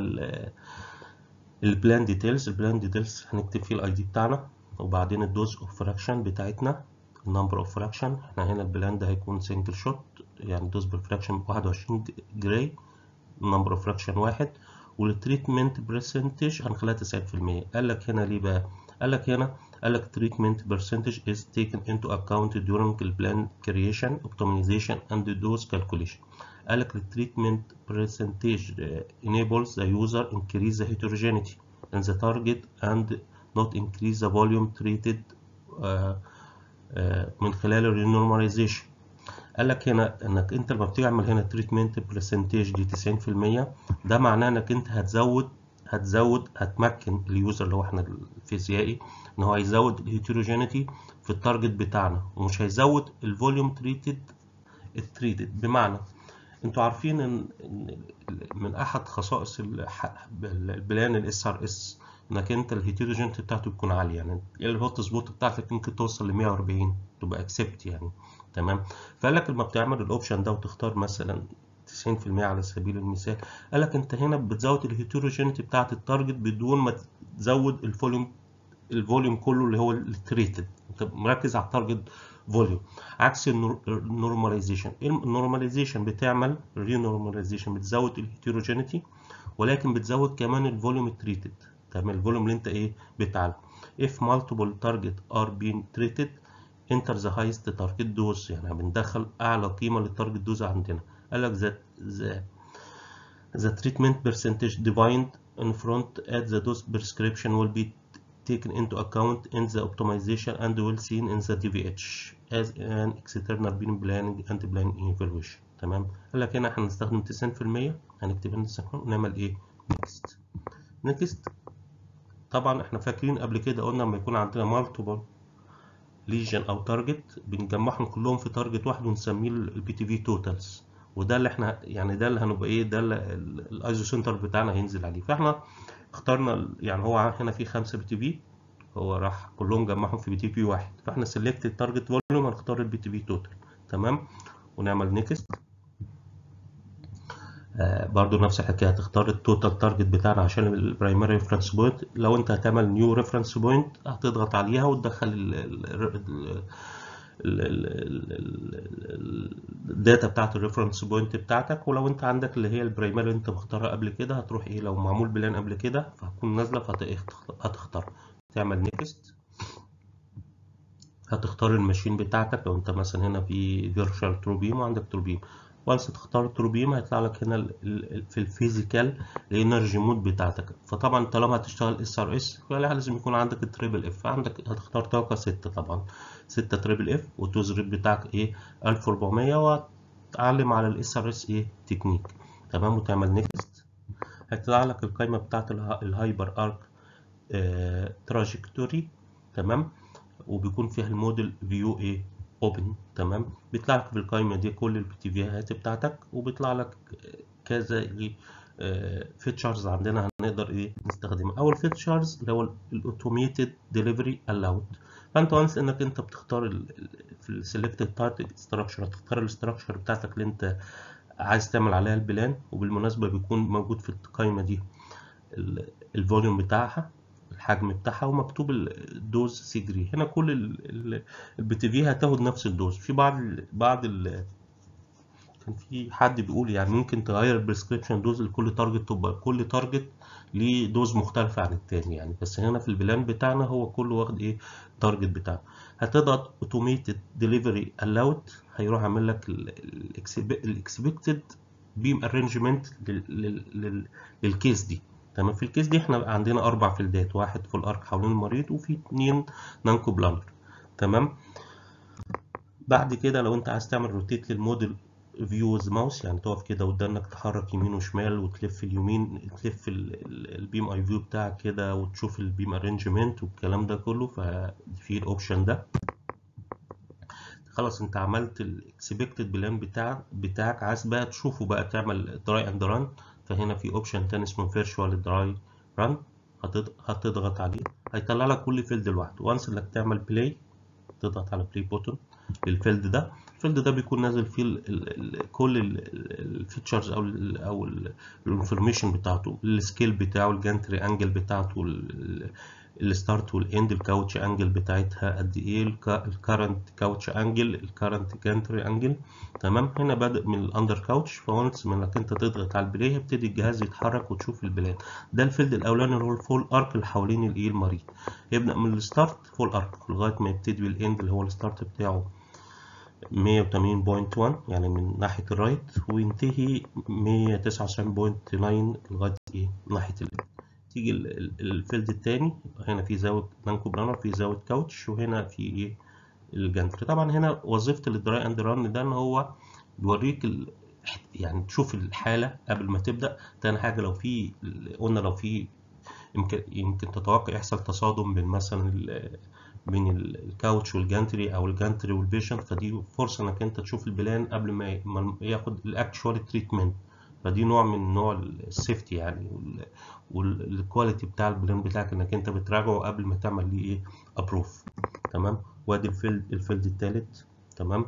البلان ديتيلز البلان ديتيلز هنكتب فيه الاي دي بتاعنا وبعدين الدوز اوف فراكشن بتاعتنا النمبر اوف فراكشن احنا هنا البلان ده هيكون سنجل شوت يعني دوز بالفراكشن 21 جراي النمبر اوف فراكشن واحد والتريتمنت برسنتج هنخليها 90% قال لك هنا ليه بقى قال لك هنا قال لك treatment percentage is taken into account during the plan creation, optimization and dose calculation. قال لك the treatment percentage enables the user increase the heterogeneity in the target and not increase the volume treated uh, uh, من خلال الرينورماليزيشن. قال لك هنا انك انت لما بتعمل هنا treatment percentage دي 90% ده معناه انك انت هتزود هتزود هتمكن اليوزر اللي هو احنا الفيزيائي ان هو هيزود الهيتروجينيتي في التارجت بتاعنا ومش هيزود الفوليوم تريتد التريتد بمعنى انتوا عارفين ان من احد خصائص البلان الاس ار اس انك انت الهيتروجينيتي بتاعته تكون عاليه يعني الهوت سبوت بتاعتك ممكن توصل ل 140 تبقى اكسبت يعني تمام فقال لك لما بتعمل الاوبشن ده وتختار مثلا 90% على سبيل المثال قال لك انت هنا بتزود الهيتروجينيتي بتاعت التارجت بدون ما تزود الفوليوم الفوليوم كله اللي هو التريتد انت مركز على التارجت فوليوم عكس النورماليزيشن النورماليزيشن بتعمل رينورماليزيشن بتزود الهيتروجينيتي ولكن بتزود كمان الفوليوم التريتد تمام الفوليوم اللي انت ايه بتعالجه if multiple target are being treated enter the highest target dose يعني بندخل اعلى قيمه للتارجت دوز عندنا قال لك that the the treatment percentage defined in front at the dose prescription will be taken into account in the optimization and will seen in the DVH as an external beam planning and planning evaluation تمام قال لك هنا احنا هنستخدم 90% هنكتب هنا ونعمل ايه next next طبعا احنا فاكرين قبل كده قلنا لما يكون عندنا multiple ليجن او تارجت بنجمعهم كلهم في تارجت واحد ونسميه البي تي في توتالز وده اللي احنا يعني ده اللي هنبقى ايه ده اللي الايزو سنتر بتاعنا هينزل عليه فاحنا اخترنا يعني هو هنا في خمسة بي تي في هو راح كلهم جمعهم في بي تي في واحد فاحنا سيلكت التارجت فوليوم هنختار البي تي في توتال تمام ونعمل نيكست آه برضو نفس الحكايه هتختار التوتال تارجت بتاعنا عشان البرايمري ريفرنس بوينت لو انت هتعمل نيو ريفرنس بوينت هتضغط عليها وتدخل الداتا بتاعت الريفرنس بوينت بتاعتك ولو انت عندك اللي هي البرايمري اللي انت مختارها قبل كده هتروح ايه لو معمول بلان قبل كده فهتكون نازله فهتختار تعمل نيكست هتختار الماشين بتاعتك لو انت مثلا هنا في فيرتشوال تروبيم وعندك تروبيم وانس تختار تروبيم هيطلع لك هنا في الفيزيكال الانرجي مود بتاعتك فطبعا طالما هتشتغل اس ار اس لازم يكون عندك التريبل اف عندك هتختار طاقه 6 طبعا 6 تريبل اف والتوز ريت بتاعك ايه 1400 وتعلم على الاس ار اس ايه تكنيك تمام وتعمل نيكست هيطلع لك القائمه بتاعت الهايبر ارك اه تراجكتوري تمام وبيكون فيها الموديل فيو ايه اوبن تمام بيطلع لك في القائمه دي كل البي تي فيهات بتاعتك وبيطلع لك كذا ايه فيتشرز عندنا هنقدر ايه نستخدمها اول فيتشرز اللي هو الاوتوميتد ديليفري الاود فانت وانس انك انت بتختار ال في السيلكتد تارجت ستراكشر هتختار الاستراكشر بتاعتك اللي انت عايز تعمل عليها البلان وبالمناسبه بيكون موجود في القائمه دي الفوليوم بتاعها الحجم بتاعها ومكتوب الدوز سيجري هنا كل البي تي في هتاخد نفس الدوز في بعض ال بعض ال كان في حد بيقول يعني ممكن تغير البريسكريبشن دوز لكل تارجت تبقى كل تارجت ليه دوز مختلفة عن التاني يعني بس هنا في البلان بتاعنا هو كله واخد ايه التارجت بتاعه هتضغط اوتوميتد ديليفري الاود هيروح عامل لك الاكسبكتد بيم ارينجمنت للكيس دي تمام في الكيس دي احنا عندنا اربع فيلدات واحد فول ارك حوالين المريض وفي اتنين نانكو بلانر تمام بعد كده لو انت عايز تعمل روتيت للموديل فيوز ماوس يعني تقف كده قدامك تحرك يمين وشمال وتلف اليمين تلف البيم اي فيو بتاعك كده وتشوف البيم ارينجمنت والكلام ده كله ففي الاوبشن ده خلاص انت عملت الاكسبكتد بلان بتاعك بتاعك عايز بقى تشوفه بقى تعمل دراي اند ران فهنا في اوبشن تاني اسمه فيرتشوال دراي ران هتضغط عليه هيطلع لك كل فيلد لوحده وانس انك تعمل بلاي تضغط على بلاي بوتون للفيلد ده الفيلد ده بيكون نازل فيه ال ال ال كل الفيتشرز او ال او الانفورميشن بتاعته السكيل بتاعه الجانتري انجل بتاعته الستارت والاند الكاوتش انجل بتاعتها قد ايه الكرنت كاوتش انجل الكرنت جانتري انجل تمام هنا بادئ من الاندر كاوتش فونس من انك انت تضغط على البلاي هيبتدي الجهاز يتحرك وتشوف البلان ده الفيلد الاولاني اللي هو الفول ارك اللي حوالين الايه المريض يبدا من الستارت فول ارك لغايه ما يبتدي بالاند اللي هو الستارت بتاعه 180.1 يعني من ناحيه الرايت وينتهي 199.9 لغايه ايه ناحيه الاند تيجي الفيلد التاني هنا في زاوية نانكو بلانر في زاوية كاوتش وهنا في ايه الجنتري طبعا هنا وظيفة الدراي اند ران ده ان هو بيوريك يعني تشوف الحالة قبل ما تبدأ تاني حاجة لو في قلنا لو في يمكن يمكن تتوقع يحصل تصادم بين مثلا ال- بين ال- الكاوتش والجانتري او الجانتري والبيشنت فدي فرصه انك انت تشوف البلان قبل ما ي- ما ياخد الاكشوال تريتمنت فدي نوع من نوع السيفتي يعني والكواليتي بتاع البلان بتاعك انك انت بتراجعه قبل ما تعمل ليه ايه ابروف تمام وادي الفيلد الفيلد التالت تمام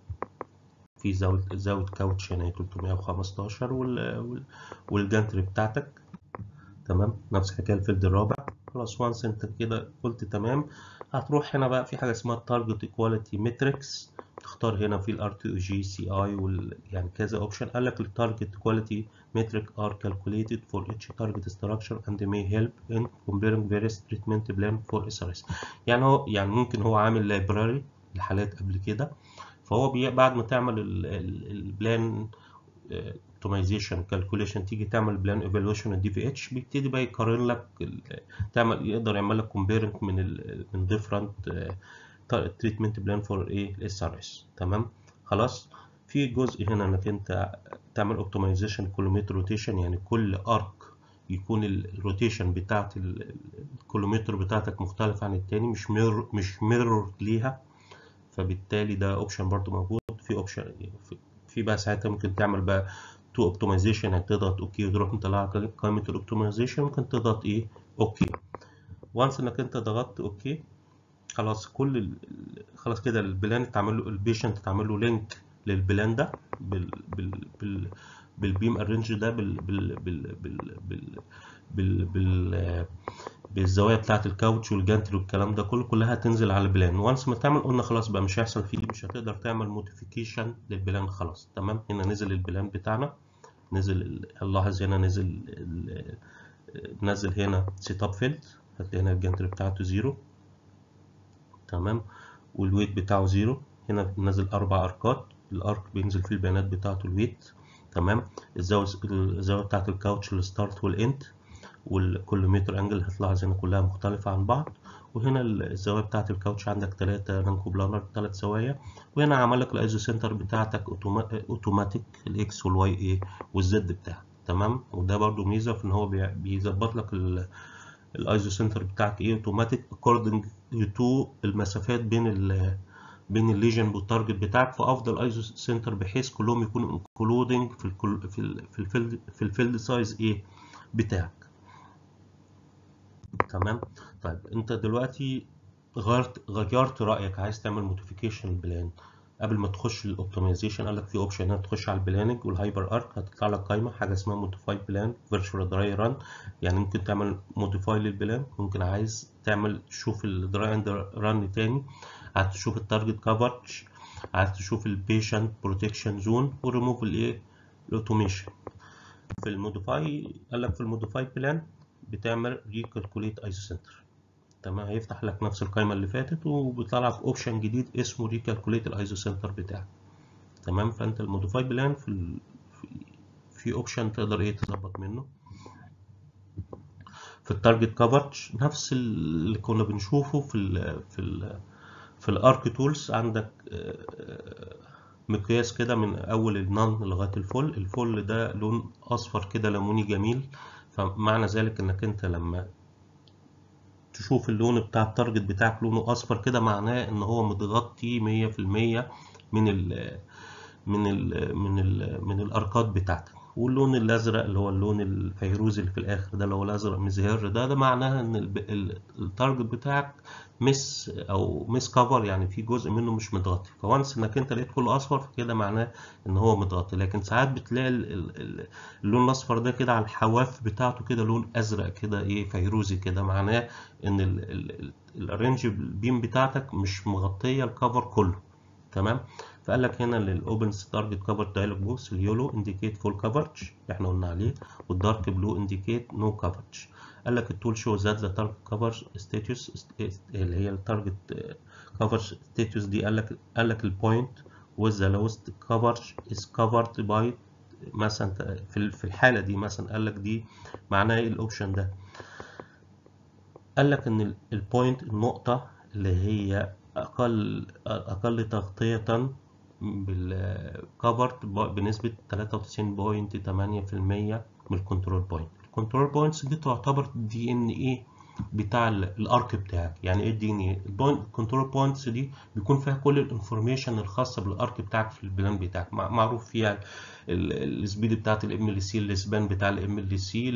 في زاوية زاوية كاوتش هنا 315 وال وال- والجانتري بتاعتك تمام نفس الحكاية الفيلد الرابع خلاص وانس انت كده قلت تمام هتروح هنا بقى في حاجة اسمها التارجت ايكواليتي ماتريكس تختار هنا في الار تي او جي سي اي وال يعني كذا اوبشن قال لك التارجت ايكواليتي metric are calculated for each target structure and may help in comparing various treatment plan for SRS يعني هو يعني ممكن هو عامل لايبراري لحالات قبل كده فهو بي بعد ما تعمل البلان اوبتمايزيشن كالكوليشن تيجي تعمل بلان ايفالويشن الدي في اتش بيبتدي بقى يقارن لك ال- تعمل يقدر يعمل لك كومبيرنج من ال من ديفرنت تريتمنت بلان فور ايه الاس ار اس تمام خلاص في جزء هنا انك انت تعمل اوبتمايزيشن كيلومتر روتيشن يعني كل ارك يكون الروتيشن بتاعت ال- ال- الكيلومتر بتاعتك مختلف عن التاني مش ميرور مش ميرور ليها فبالتالي ده اوبشن برضو موجود في اوبشن في, في بقى ساعتها ممكن تعمل بقى تو اوبتمايزيشن يعني تضغط اوكي وتروح مطلع قائمه الاوبتمايزيشن ممكن تضغط ايه اوكي وانس انك انت ضغطت اوكي خلاص كل ال... خلاص كده البلان تعمل له البيشنت تعمل له لينك للبلان ده بال بال بال بالبيم ارينج ده بال بال بال بال بال بال, بال... بالزوايا بتاعه الكاوتش والجانتري والكلام ده كله كلها هتنزل على البلان وانس ما تعمل قلنا خلاص بقى مش هيحصل فيه مش هتقدر تعمل موديفيكيشن للبلان خلاص تمام هنا نزل البلان بتاعنا نزل ال- هنلاحظ هنا نزل ال- نزل هنا سيت اب فيلد هتلاقي هنا الجانتري بتاعته زيرو تمام والويت بتاعه زيرو هنا نازل اربع اركات الارك بينزل فيه البيانات بتاعته الويت تمام الزاويه الزاويه بتاعت الكاوتش الستارت والاند وكل متر انجل هتلاحظ هنا كلها مختلفه عن بعض وهنا الزوايا بتاعت الكاوتش عندك ثلاثة رانكو بلانر ثلاث زوايا وهنا عمل لك الايزو سنتر بتاعتك أوتوما- اوتوماتيك الاكس والواي ايه والزد بتاعك تمام وده برضو ميزه في ان هو بي- بيظبط لك ال- الايزو سنتر بتاعك ايه اوتوماتيك اكوردنج تو المسافات بين ال بين الليجن والتارجت بتاعك في افضل ايزو سنتر بحيث كلهم يكونوا انكلودنج في الكل في ال في الفيلد في الفيلد سايز ايه بتاعك تمام طيب انت دلوقتي غيرت غيرت رايك عايز تعمل موديفيكيشن البلان قبل ما تخش الاوبتمايزيشن قال لك في اوبشن هنا تخش على البلاننج والهايبر ارك هتطلع لك قائمه حاجه اسمها موديفاي بلان فيرتشوال دراي ران يعني ممكن تعمل موديفاي للبلان ممكن عايز تعمل تشوف الدراي اند ران تاني عايز تشوف التارجت كفرج عايز تشوف البيشنت بروتكشن زون وريموف الايه الاوتوميشن في الموديفاي قال لك في الموديفاي بلان بتعمل ريكالكوليت ايزو سنتر تمام هيفتح لك نفس القائمه اللي فاتت وبيطلع لك اوبشن جديد اسمه ريكالكوليت الايزو سنتر بتاعك تمام فانت الموديفاي بلان في ال... في, في اوبشن تقدر ايه تظبط منه في التارجت كفرج نفس اللي كنا بنشوفه في ال في ال في الارك تولز عندك آه، مقياس كده من اول النان لغايه الفل الفل ده لون اصفر كده ليموني جميل فمعنى ذلك انك انت لما تشوف اللون بتاع التارجت بتاعك لونه اصفر كده معناه ان هو متغطي 100% من ال من ال من ال من الاركات بتاعتك واللون الازرق اللي هو اللون الفيروزي اللي في الاخر ده اللي هو الازرق مزهر ده ده معناها ان الب- ال- التارجت بتاعك مس او مس كفر يعني في جزء منه مش متغطي فوانس انك انت لقيت كله اصفر فكده معناه ان هو متغطي لكن ساعات بتلاقي ال- ال- ال- اللون الاصفر ده كده على الحواف بتاعته كده لون ازرق كده ايه فيروزي كده معناه ان ال- ال- ال- الارينج البيم بتاعتك مش مغطيه الكفر كله تمام فقال لك هنا للاوبن تارجت كفر دايلوج بوكس اليولو انديكيت فول كفرج اللي احنا قلنا عليه والدارك بلو انديكيت نو كفرج قال لك التول شو ذات ذا تارجت كفر ستاتيوس اللي هي التارجت كفر ستاتيوس دي قال لك قال لك البوينت with the lowest coverage is covered by مثلا في في الحاله دي مثلا قال لك دي معناها ايه الاوبشن ده قال لك ان البوينت النقطه اللي هي اقل اقل تغطيه بالكفرد بنسبه 93.8% من الكنترول بوينت الكنترول بوينتس دي تعتبر دي ان ايه بتاع الارك بتاعك يعني ايه الدي ان ايه البوينت كنترول بوينتس دي بيكون فيها كل الانفورميشن الخاصه بالارك بتاعك في البلان بتاعك معروف فيها السبيد بتاعت الام ال سي السبان بتاع الام ال سي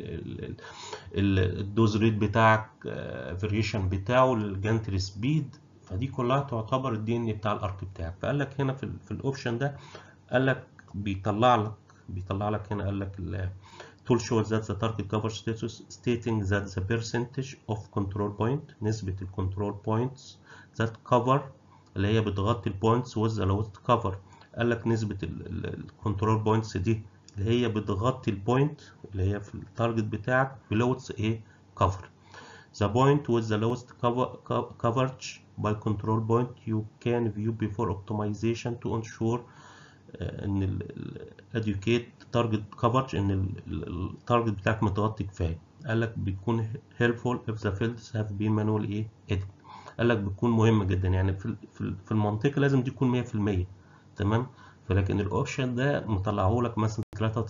الدوز ريت بتاعك فاريشن بتاعه الجانتري سبيد فدي كلها تعتبر الدي ان بتاع الارك بتاعك فقال لك هنا في, في الاوبشن ده قال لك بيطلع لك بيطلع لك هنا قال لك tool shows that the target cover status stating that the percentage of control point نسبة الكنترول points that cover اللي هي بتغطي البوينتس with the lowest cover قال لك نسبة الكنترول بوينتس دي اللي هي بتغطي البوينت اللي هي في التارجت بتاعك below ايه cover the point with the lowest cover coverage by control point you can view before optimization to ensure ان ال educate target coverage ان التارجت بتاعك متغطي كفايه قال لك بيكون helpful if the fields have been manually ايه edit قال لك بيكون مهم جدا يعني في في المنطقه لازم دي تكون 100% تمام فلكن الاوبشن ده مطلعه لك مثلا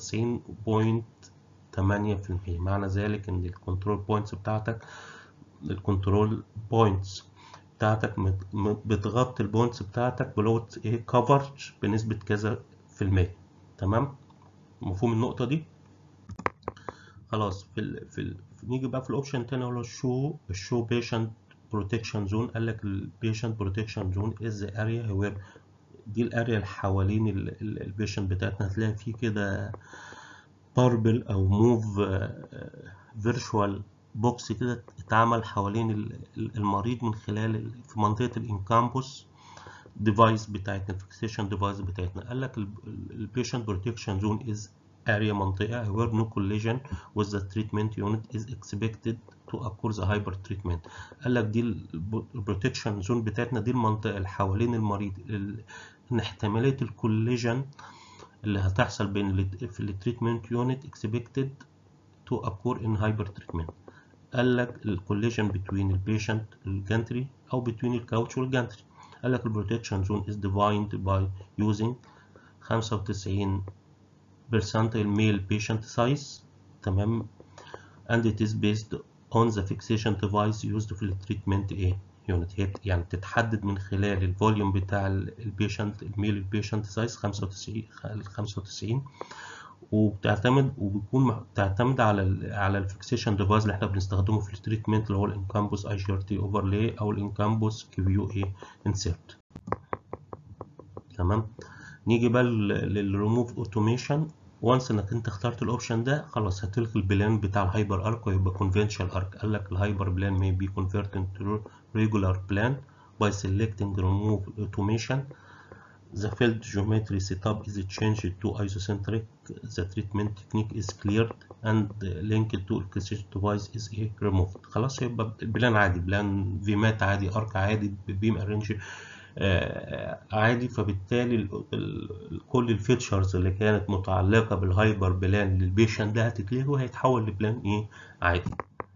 93.8% معنى ذلك ان الكنترول بوينتس بتاعتك الكنترول بوينتس بتاعتك بتغطي البوينتس بتاعتك بلغه ايه كفرج بنسبه كذا في المية تمام مفهوم النقطه دي خلاص في ال في ال نيجي بقى في الاوبشن التاني اللي هو الشو الشو بيشنت بروتكشن زون قال لك البيشنت بروتكشن زون از اريا وير دي الاريا اللي حوالين البيشنت بتاعتنا هتلاقي فيه كده باربل او موف فيرتشوال بوكس كده اتعمل حوالين المريض من خلال في منطقة الانكامبوس ديفايس بتاعتنا الفيكسيشن ديفايس بتاعتنا قال لك البيشنت بروتكشن زون از اريا منطقة where no collision with the treatment unit is expected to occur the hyper treatment قال لك دي البروتكشن زون بتاعتنا دي المنطقة اللي حوالين المريض ان احتمالية الكوليجن اللي هتحصل بين في التريتمنت يونت expected to occur in hyper treatment قال لك الكوليجن between البيشنت الجانتري او between الكاوتش والجانتري قال لك البروتكشن زون is defined by using 95 percentile male patient size تمام and it is based on the fixation device used في التريتمنت ايه يونت هي يعني بتتحدد من خلال الفوليوم بتاع البيشنت الميل البيشنت سايز 95 95 وبتعتمد وبيكون بتعتمد على ال على الفيكسيشن ديفايس اللي احنا بنستخدمه في التريتمنت اللي هو الانكامبوس اي جي ار تي اوفرلاي او الانكامبوس كيو اي انسيرت تمام نيجي بقى للريموف اوتوميشن وانس انك انت اخترت الاوبشن ده خلاص هتلغي البلان بتاع الهايبر ارك ويبقى كونفنشال ارك قال لك الهايبر بلان may be converted to regular plan by selecting remove automation the field geometry setup is changed to isocentric the treatment technique is cleared and linked to precision device is removed خلاص يبقى بلان عادي بلان فيمات عادي ارك عادي بيم ارينج آه عادي فبالتالي ال ال كل الفيتشرز اللي كانت متعلقه بالهايبر بلان للبيشنت ده هتتلغي وهيتحول لبلان ايه عادي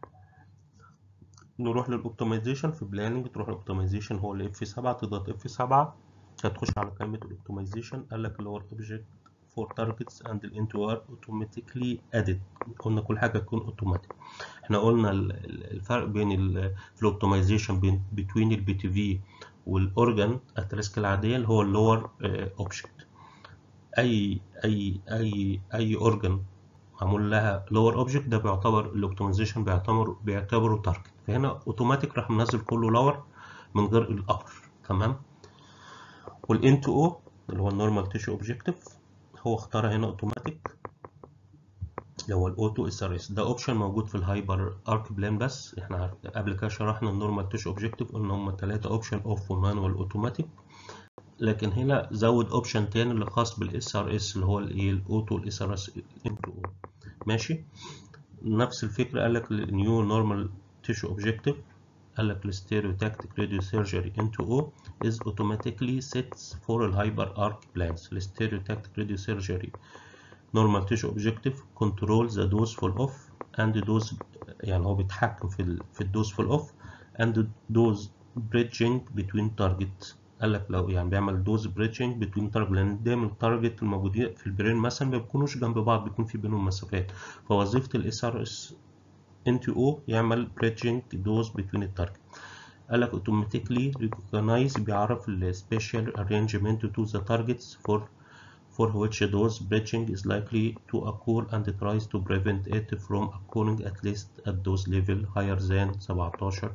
نروح للاوبتمايزيشن في بلاننج تروح الاوبتمايزيشن هو الاف 7 تضغط اف 7 هتخش على كلمه الاوبتمايزيشن قال لك اللي هو الاوبجكت فور تارجتس اند الانتو ار اوتوماتيكلي ادد قلنا كل حاجه تكون اوتوماتيك احنا قلنا الفرق بين في الاوبتمايزيشن بين بين البي تي في والاورجان اتريسك العاديه اللي هو اللور اوبجكت اي اي اي اي اورجان معمول لها لور اوبجكت ده بيعتبر الاوبتمايزيشن بيعتبر بيعتبره تارجت فهنا اوتوماتيك راح منزل كله لور من غير الابر تمام والان تو او اللي هو النورمال تيشو اوبجكتيف هو اختارها هنا اوتوماتيك اللي هو الاوتو اس ار اس ده اوبشن موجود في الهايبر ارك بلان بس احنا قبل كده شرحنا النورمال تيشو اوبجكتيف قلنا هم ثلاثه اوبشن اوف ومانوال اوتوماتيك لكن هنا زود اوبشن تاني اللي خاص بالاس ار اس اللي هو الايه الاوتو الاس ار اس ام تو او ماشي نفس الفكره قال لك النيو نورمال تيشو اوبجكتيف قال لك الستيريوتاكتيك راديو سيرجري ام تو او is automatically sets for الهايبر ارك بلانز الستيريوتاكتيك راديو سيرجري normal tissue objective control the dose full off and dose يعني هو بيتحكم في ال في الدوز full off and dose bridging between target قال لك لو يعني بيعمل دوز بريدجنج بتوين تارجت لان دايما التارجت الموجودين في البرين مثلا ما بيكونوش جنب بعض بيكون في بينهم مسافات فوظيفه الاس ار اس ان تي او يعمل بريدجنج دوز بتوين التارجت قال لك automatically recognize بيعرف ال special arrangement to the targets for for which dose bridging is likely to occur and tries to prevent it from occurring at least at dose level higher than 17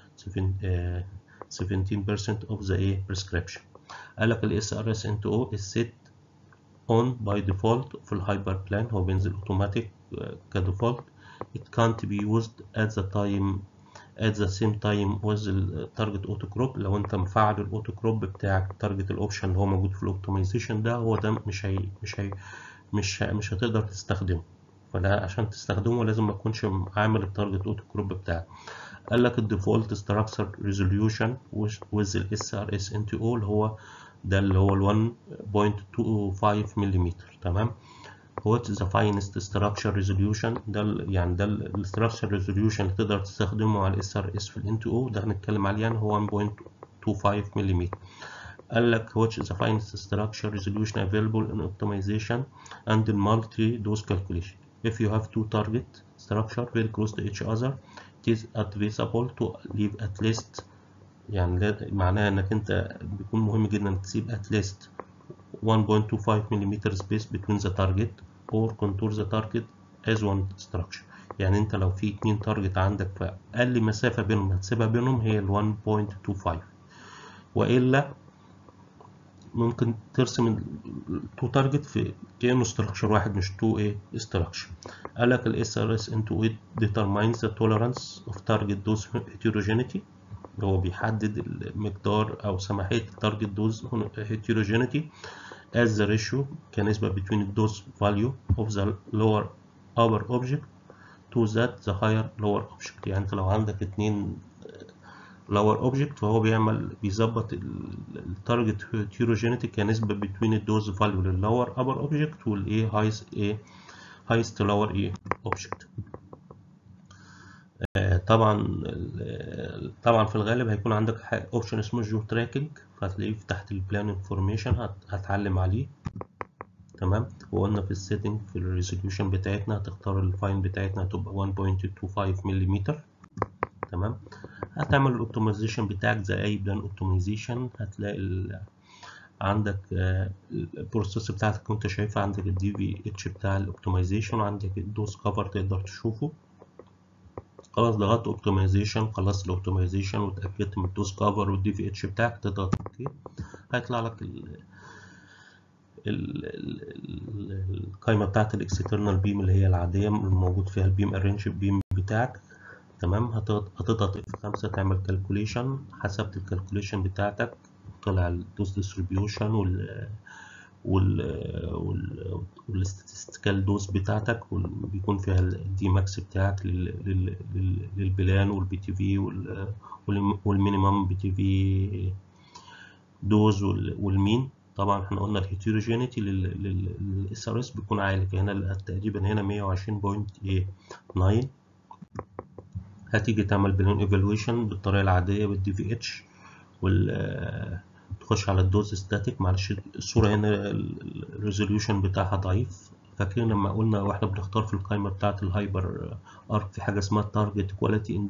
17% of the A prescription. قال لك ال SRS-N2O is set on by default في الهايبر بلان هو بينزل اوتوماتيك كديفولت it can't be used at the time at the same time with التارجت اوتو كروب لو انت مفعل الاوتو كروب بتاعك التارجت الاوبشن اللي هو موجود في الاوبتمايزيشن ده هو ده مش هي مش هي مش ه... مش هتقدر تستخدمه فده عشان تستخدمه لازم ما تكونش عامل التارجت اوتو كروب بتاعك قال لك الديفولت ستراكشر ريزوليوشن with ال SRS NTO اللي هو ده اللي هو ال 1.25 ملم تمام what is the finest structure resolution ده ال يعني ده ال structure resolution اللي تقدر تستخدمه على ال SRS في ال NTO ده هنتكلم عليه يعني هو 1.25 ملم قال لك which is the finest structure resolution available in optimization and in multi-dose calculation if you have two target structure very close to each other it is advisable to leave at least يعني معناها انك انت بيكون مهم جدا انك تسيب at least 1.25 mm space between the target or contour the target as one structure يعني انت لو في اتنين تارجت عندك فأقل مسافة بينهم هتسيبها بينهم هي ال 1.25 وإلا ممكن ترسم التو تارجت في كأنه structure واحد مش تو ايه structure قالك ال SRS into it determines the tolerance of target dose heterogeneity هو بيحدد المقدار أو سماحية التارجت دوز heterogeneity as the ratio كنسبة between the dose value of the lower upper object to that the higher lower object يعني انت لو عندك اتنين lower object فهو بيعمل بيظبط التارجت heterogeneity كنسبة between الدوز value لل lower upper object وال A highest A highest lower A object طبعا طبعا في الغالب هيكون عندك اوبشن اسمه جو تراكنج فهتلاقيه تحت البلان انفورميشن هتعلم عليه تمام وقلنا في السيتنج في الريزوليوشن بتاعتنا هتختار الفاين بتاعتنا هتبقى 1.25 ملم تمام هتعمل الاوبتمايزيشن بتاعك زي اي بلان اوبتمايزيشن هتلاقي ال... عندك البروسيس بتاعتك وانت شايفها عندك الدي في اتش بتاع الاوبتمايزيشن وعندك الدوز كفر تقدر تشوفه خلاص ضغطت اوبتمايزيشن خلصت الاوبتمايزيشن واتاكدت من الدوز كفر والدي في اتش بتاعك تضغط اوكي هيطلع لك ال القائمه بتاعت الاكسترنال بيم اللي هي العاديه الموجود فيها البيم ارينج بيم بتاعك تمام هتضغط اف 5 تعمل كالكوليشن حسبت الكالكوليشن بتاعتك طلع الدوز ديستريبيوشن وال وال وال والستاتستيكال دوز بتاعتك بيكون فيها الدي ماكس بتاعك للبلان والبي تي في والمينيمم بي تي في دوز والمين طبعا احنا قلنا الهيتيروجينيتي للاس ار اس بيكون عالي هنا تقريبا هنا 120.9 هتيجي تعمل بلان ايفالويشن بالطريقه العاديه بالدي في اتش وال تخش على الدوز ستاتيك معلش الصورة هنا الريزوليوشن بتاعها ضعيف فاكرين لما قلنا واحنا بنختار في القائمة بتاعة الهايبر ارك في حاجة اسمها تارجت كواليتي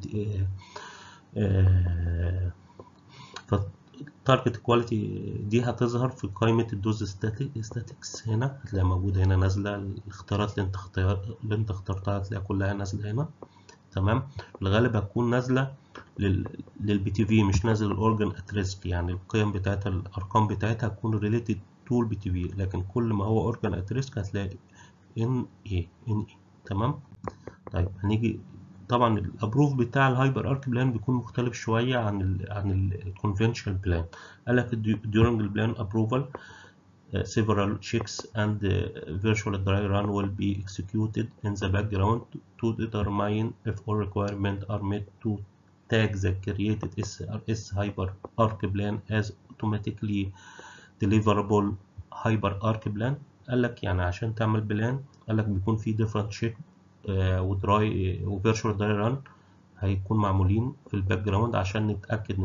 فالتارجت كواليتي دي هتظهر في قائمة الدوز ستاتيكس هنا هتلاقيها موجودة هنا نازلة الاختيارات اللي انت اختار اللي انت اخترتها هتلاقيها كلها نازلة هنا تمام في الغالب هتكون نازلة للبي تي في مش نازل الاورجن ات ريسك يعني القيم بتاعتها الارقام بتاعتها هتكون ريليتد تو البي تي في لكن كل ما هو اورجن ات ريسك هتلاقي ان اي ان اي تمام طيب هنيجي طبعا الابروف بتاع الهايبر ارك بلان بيكون مختلف شويه عن ال عن الكونفنشنال بلان قال لك during the plan approval Uh, several checks and uh, virtual dry run will be executed in the background to determine if all requirements are met to tag the created SRS hyper arc plan as automatically deliverable hyper arc plan قال لك يعني عشان تعمل بلان قال لك بيكون في different check uh, ودراي وفيرتشوال دراي ران هيكون معمولين في الباك جراوند عشان نتأكد ان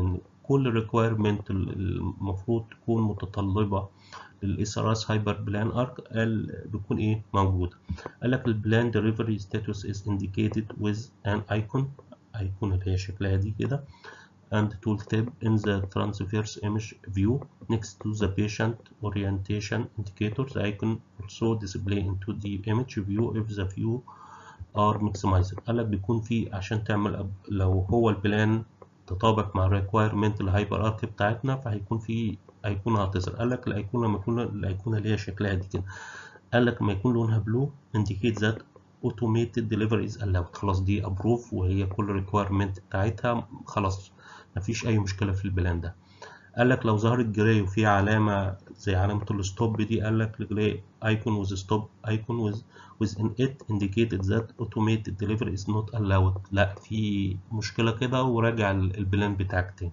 كل ريكويرمنت المفروض تكون متطلبة للاس ار اس هايبر بلان ارك قال بيكون ايه موجود قال لك البلان ديليفري ستاتوس is indicated with an icon ايقونة اللي هي شكلها دي كده and tooltip in the transverse image view next to the patient orientation indicator the icon also display into the image view if the view are maximized قال لك بيكون في عشان تعمل لو هو البلان تطابق مع الريكويرمنت الهايبر ارك بتاعتنا فهيكون في ايقونه هتظهر قال لك الايقونه لما يكون الايقونه اللي هي شكلها دي كده قال لك لما يكون لونها بلو indicate that automated delivery is allowed خلاص دي ابروف وهي كل ريكويرمنت بتاعتها خلاص مفيش اي مشكله في البلان ده قال لك لو ظهرت جراي وفي علامه زي علامه الستوب دي قال لك الجراي ايكون with stop icon with within it indicated that automated delivery is not allowed لا في مشكله كده وراجع البلان بتاعك تاني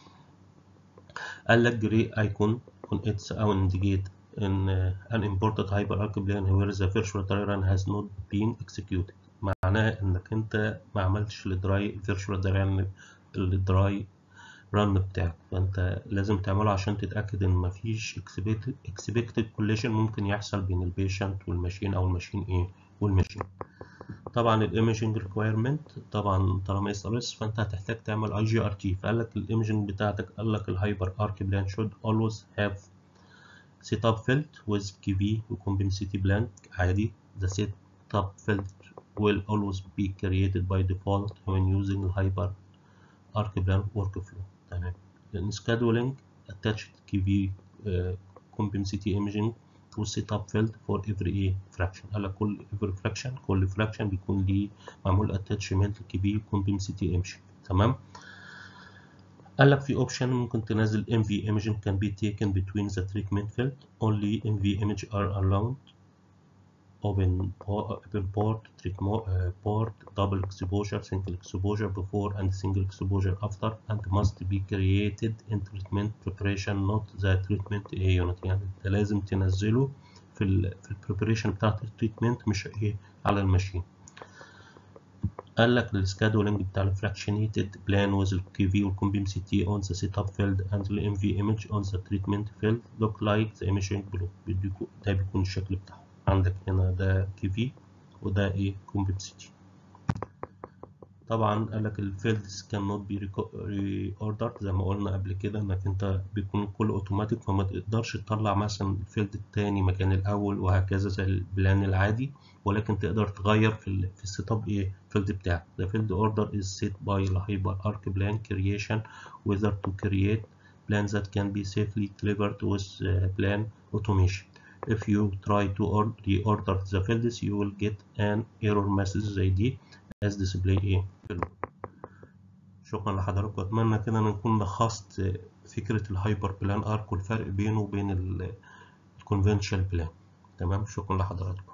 قال لك جراي ايكون on its own indicate in uh, an imported hyperarc plane where the virtual dry run has not been executed معناه انك انت ما عملتش الدراي virtual dry run الدراي ران بتاعك فانت لازم تعمله عشان تتاكد ان مفيش expected collision ممكن يحصل بين البيشنت والماشين او الماشين ايه والماشين طبعا الايمجنج ريكويرمنت طبعا طالما اس ار اس فانت هتحتاج تعمل اي جي ار تي فقال لك الايمجنج بتاعتك قال لك الهايبر ارك بلان should always have setup field with KV وcompensity plan عادي the setup field will always be created by default when using the hyper arc plan workflow تمام لان scheduling attached KV uh, compensity imaging و setup field for every a fraction قال لك كل every fraction كل fraction بيكون ليه معمول attachment KV compensity imaging تمام قال لك في اوبشن ممكن تنزل MV imaging can be taken between the treatment field only MV image are allowed open open port treatment uh, port double exposure single exposure before and single exposure after and must be created in treatment preparation not the treatment unit يعني انت لازم تنزله في ال في البريبريشن بتاعت التريتمنت مش ايه على الماشين قال لك السكادولينج بتاع الفراكشنيتد بلان with الكي في والكومبيم سي تي on the setup field and the MV image on the treatment field look like the imaging below ده بيكون الشكل بتاعه عندك هنا ده كي في وده ايه كومبيم سي تي طبعا قال لك الفيلدز كان نوت بي اوردر زي ما قلنا قبل كده انك انت بيكون كله اوتوماتيك فما تقدرش تطلع مثلا الفيلد التاني مكان الاول وهكذا زي البلان العادي ولكن تقدر تغير في ال في السيت اب ايه فيلد بتاعك the field order is set by the hyper arc plan creation whether to create plans that can be safely delivered with uh, plan automation if you try to reorder the fields you will get an error message زي دي as display ايه شكرا لحضراتكم اتمنى كده ان نكون لخصت فكره الهايبر بلان ارك والفرق بينه وبين الكونفنشال بلان تمام شكرا لحضراتكم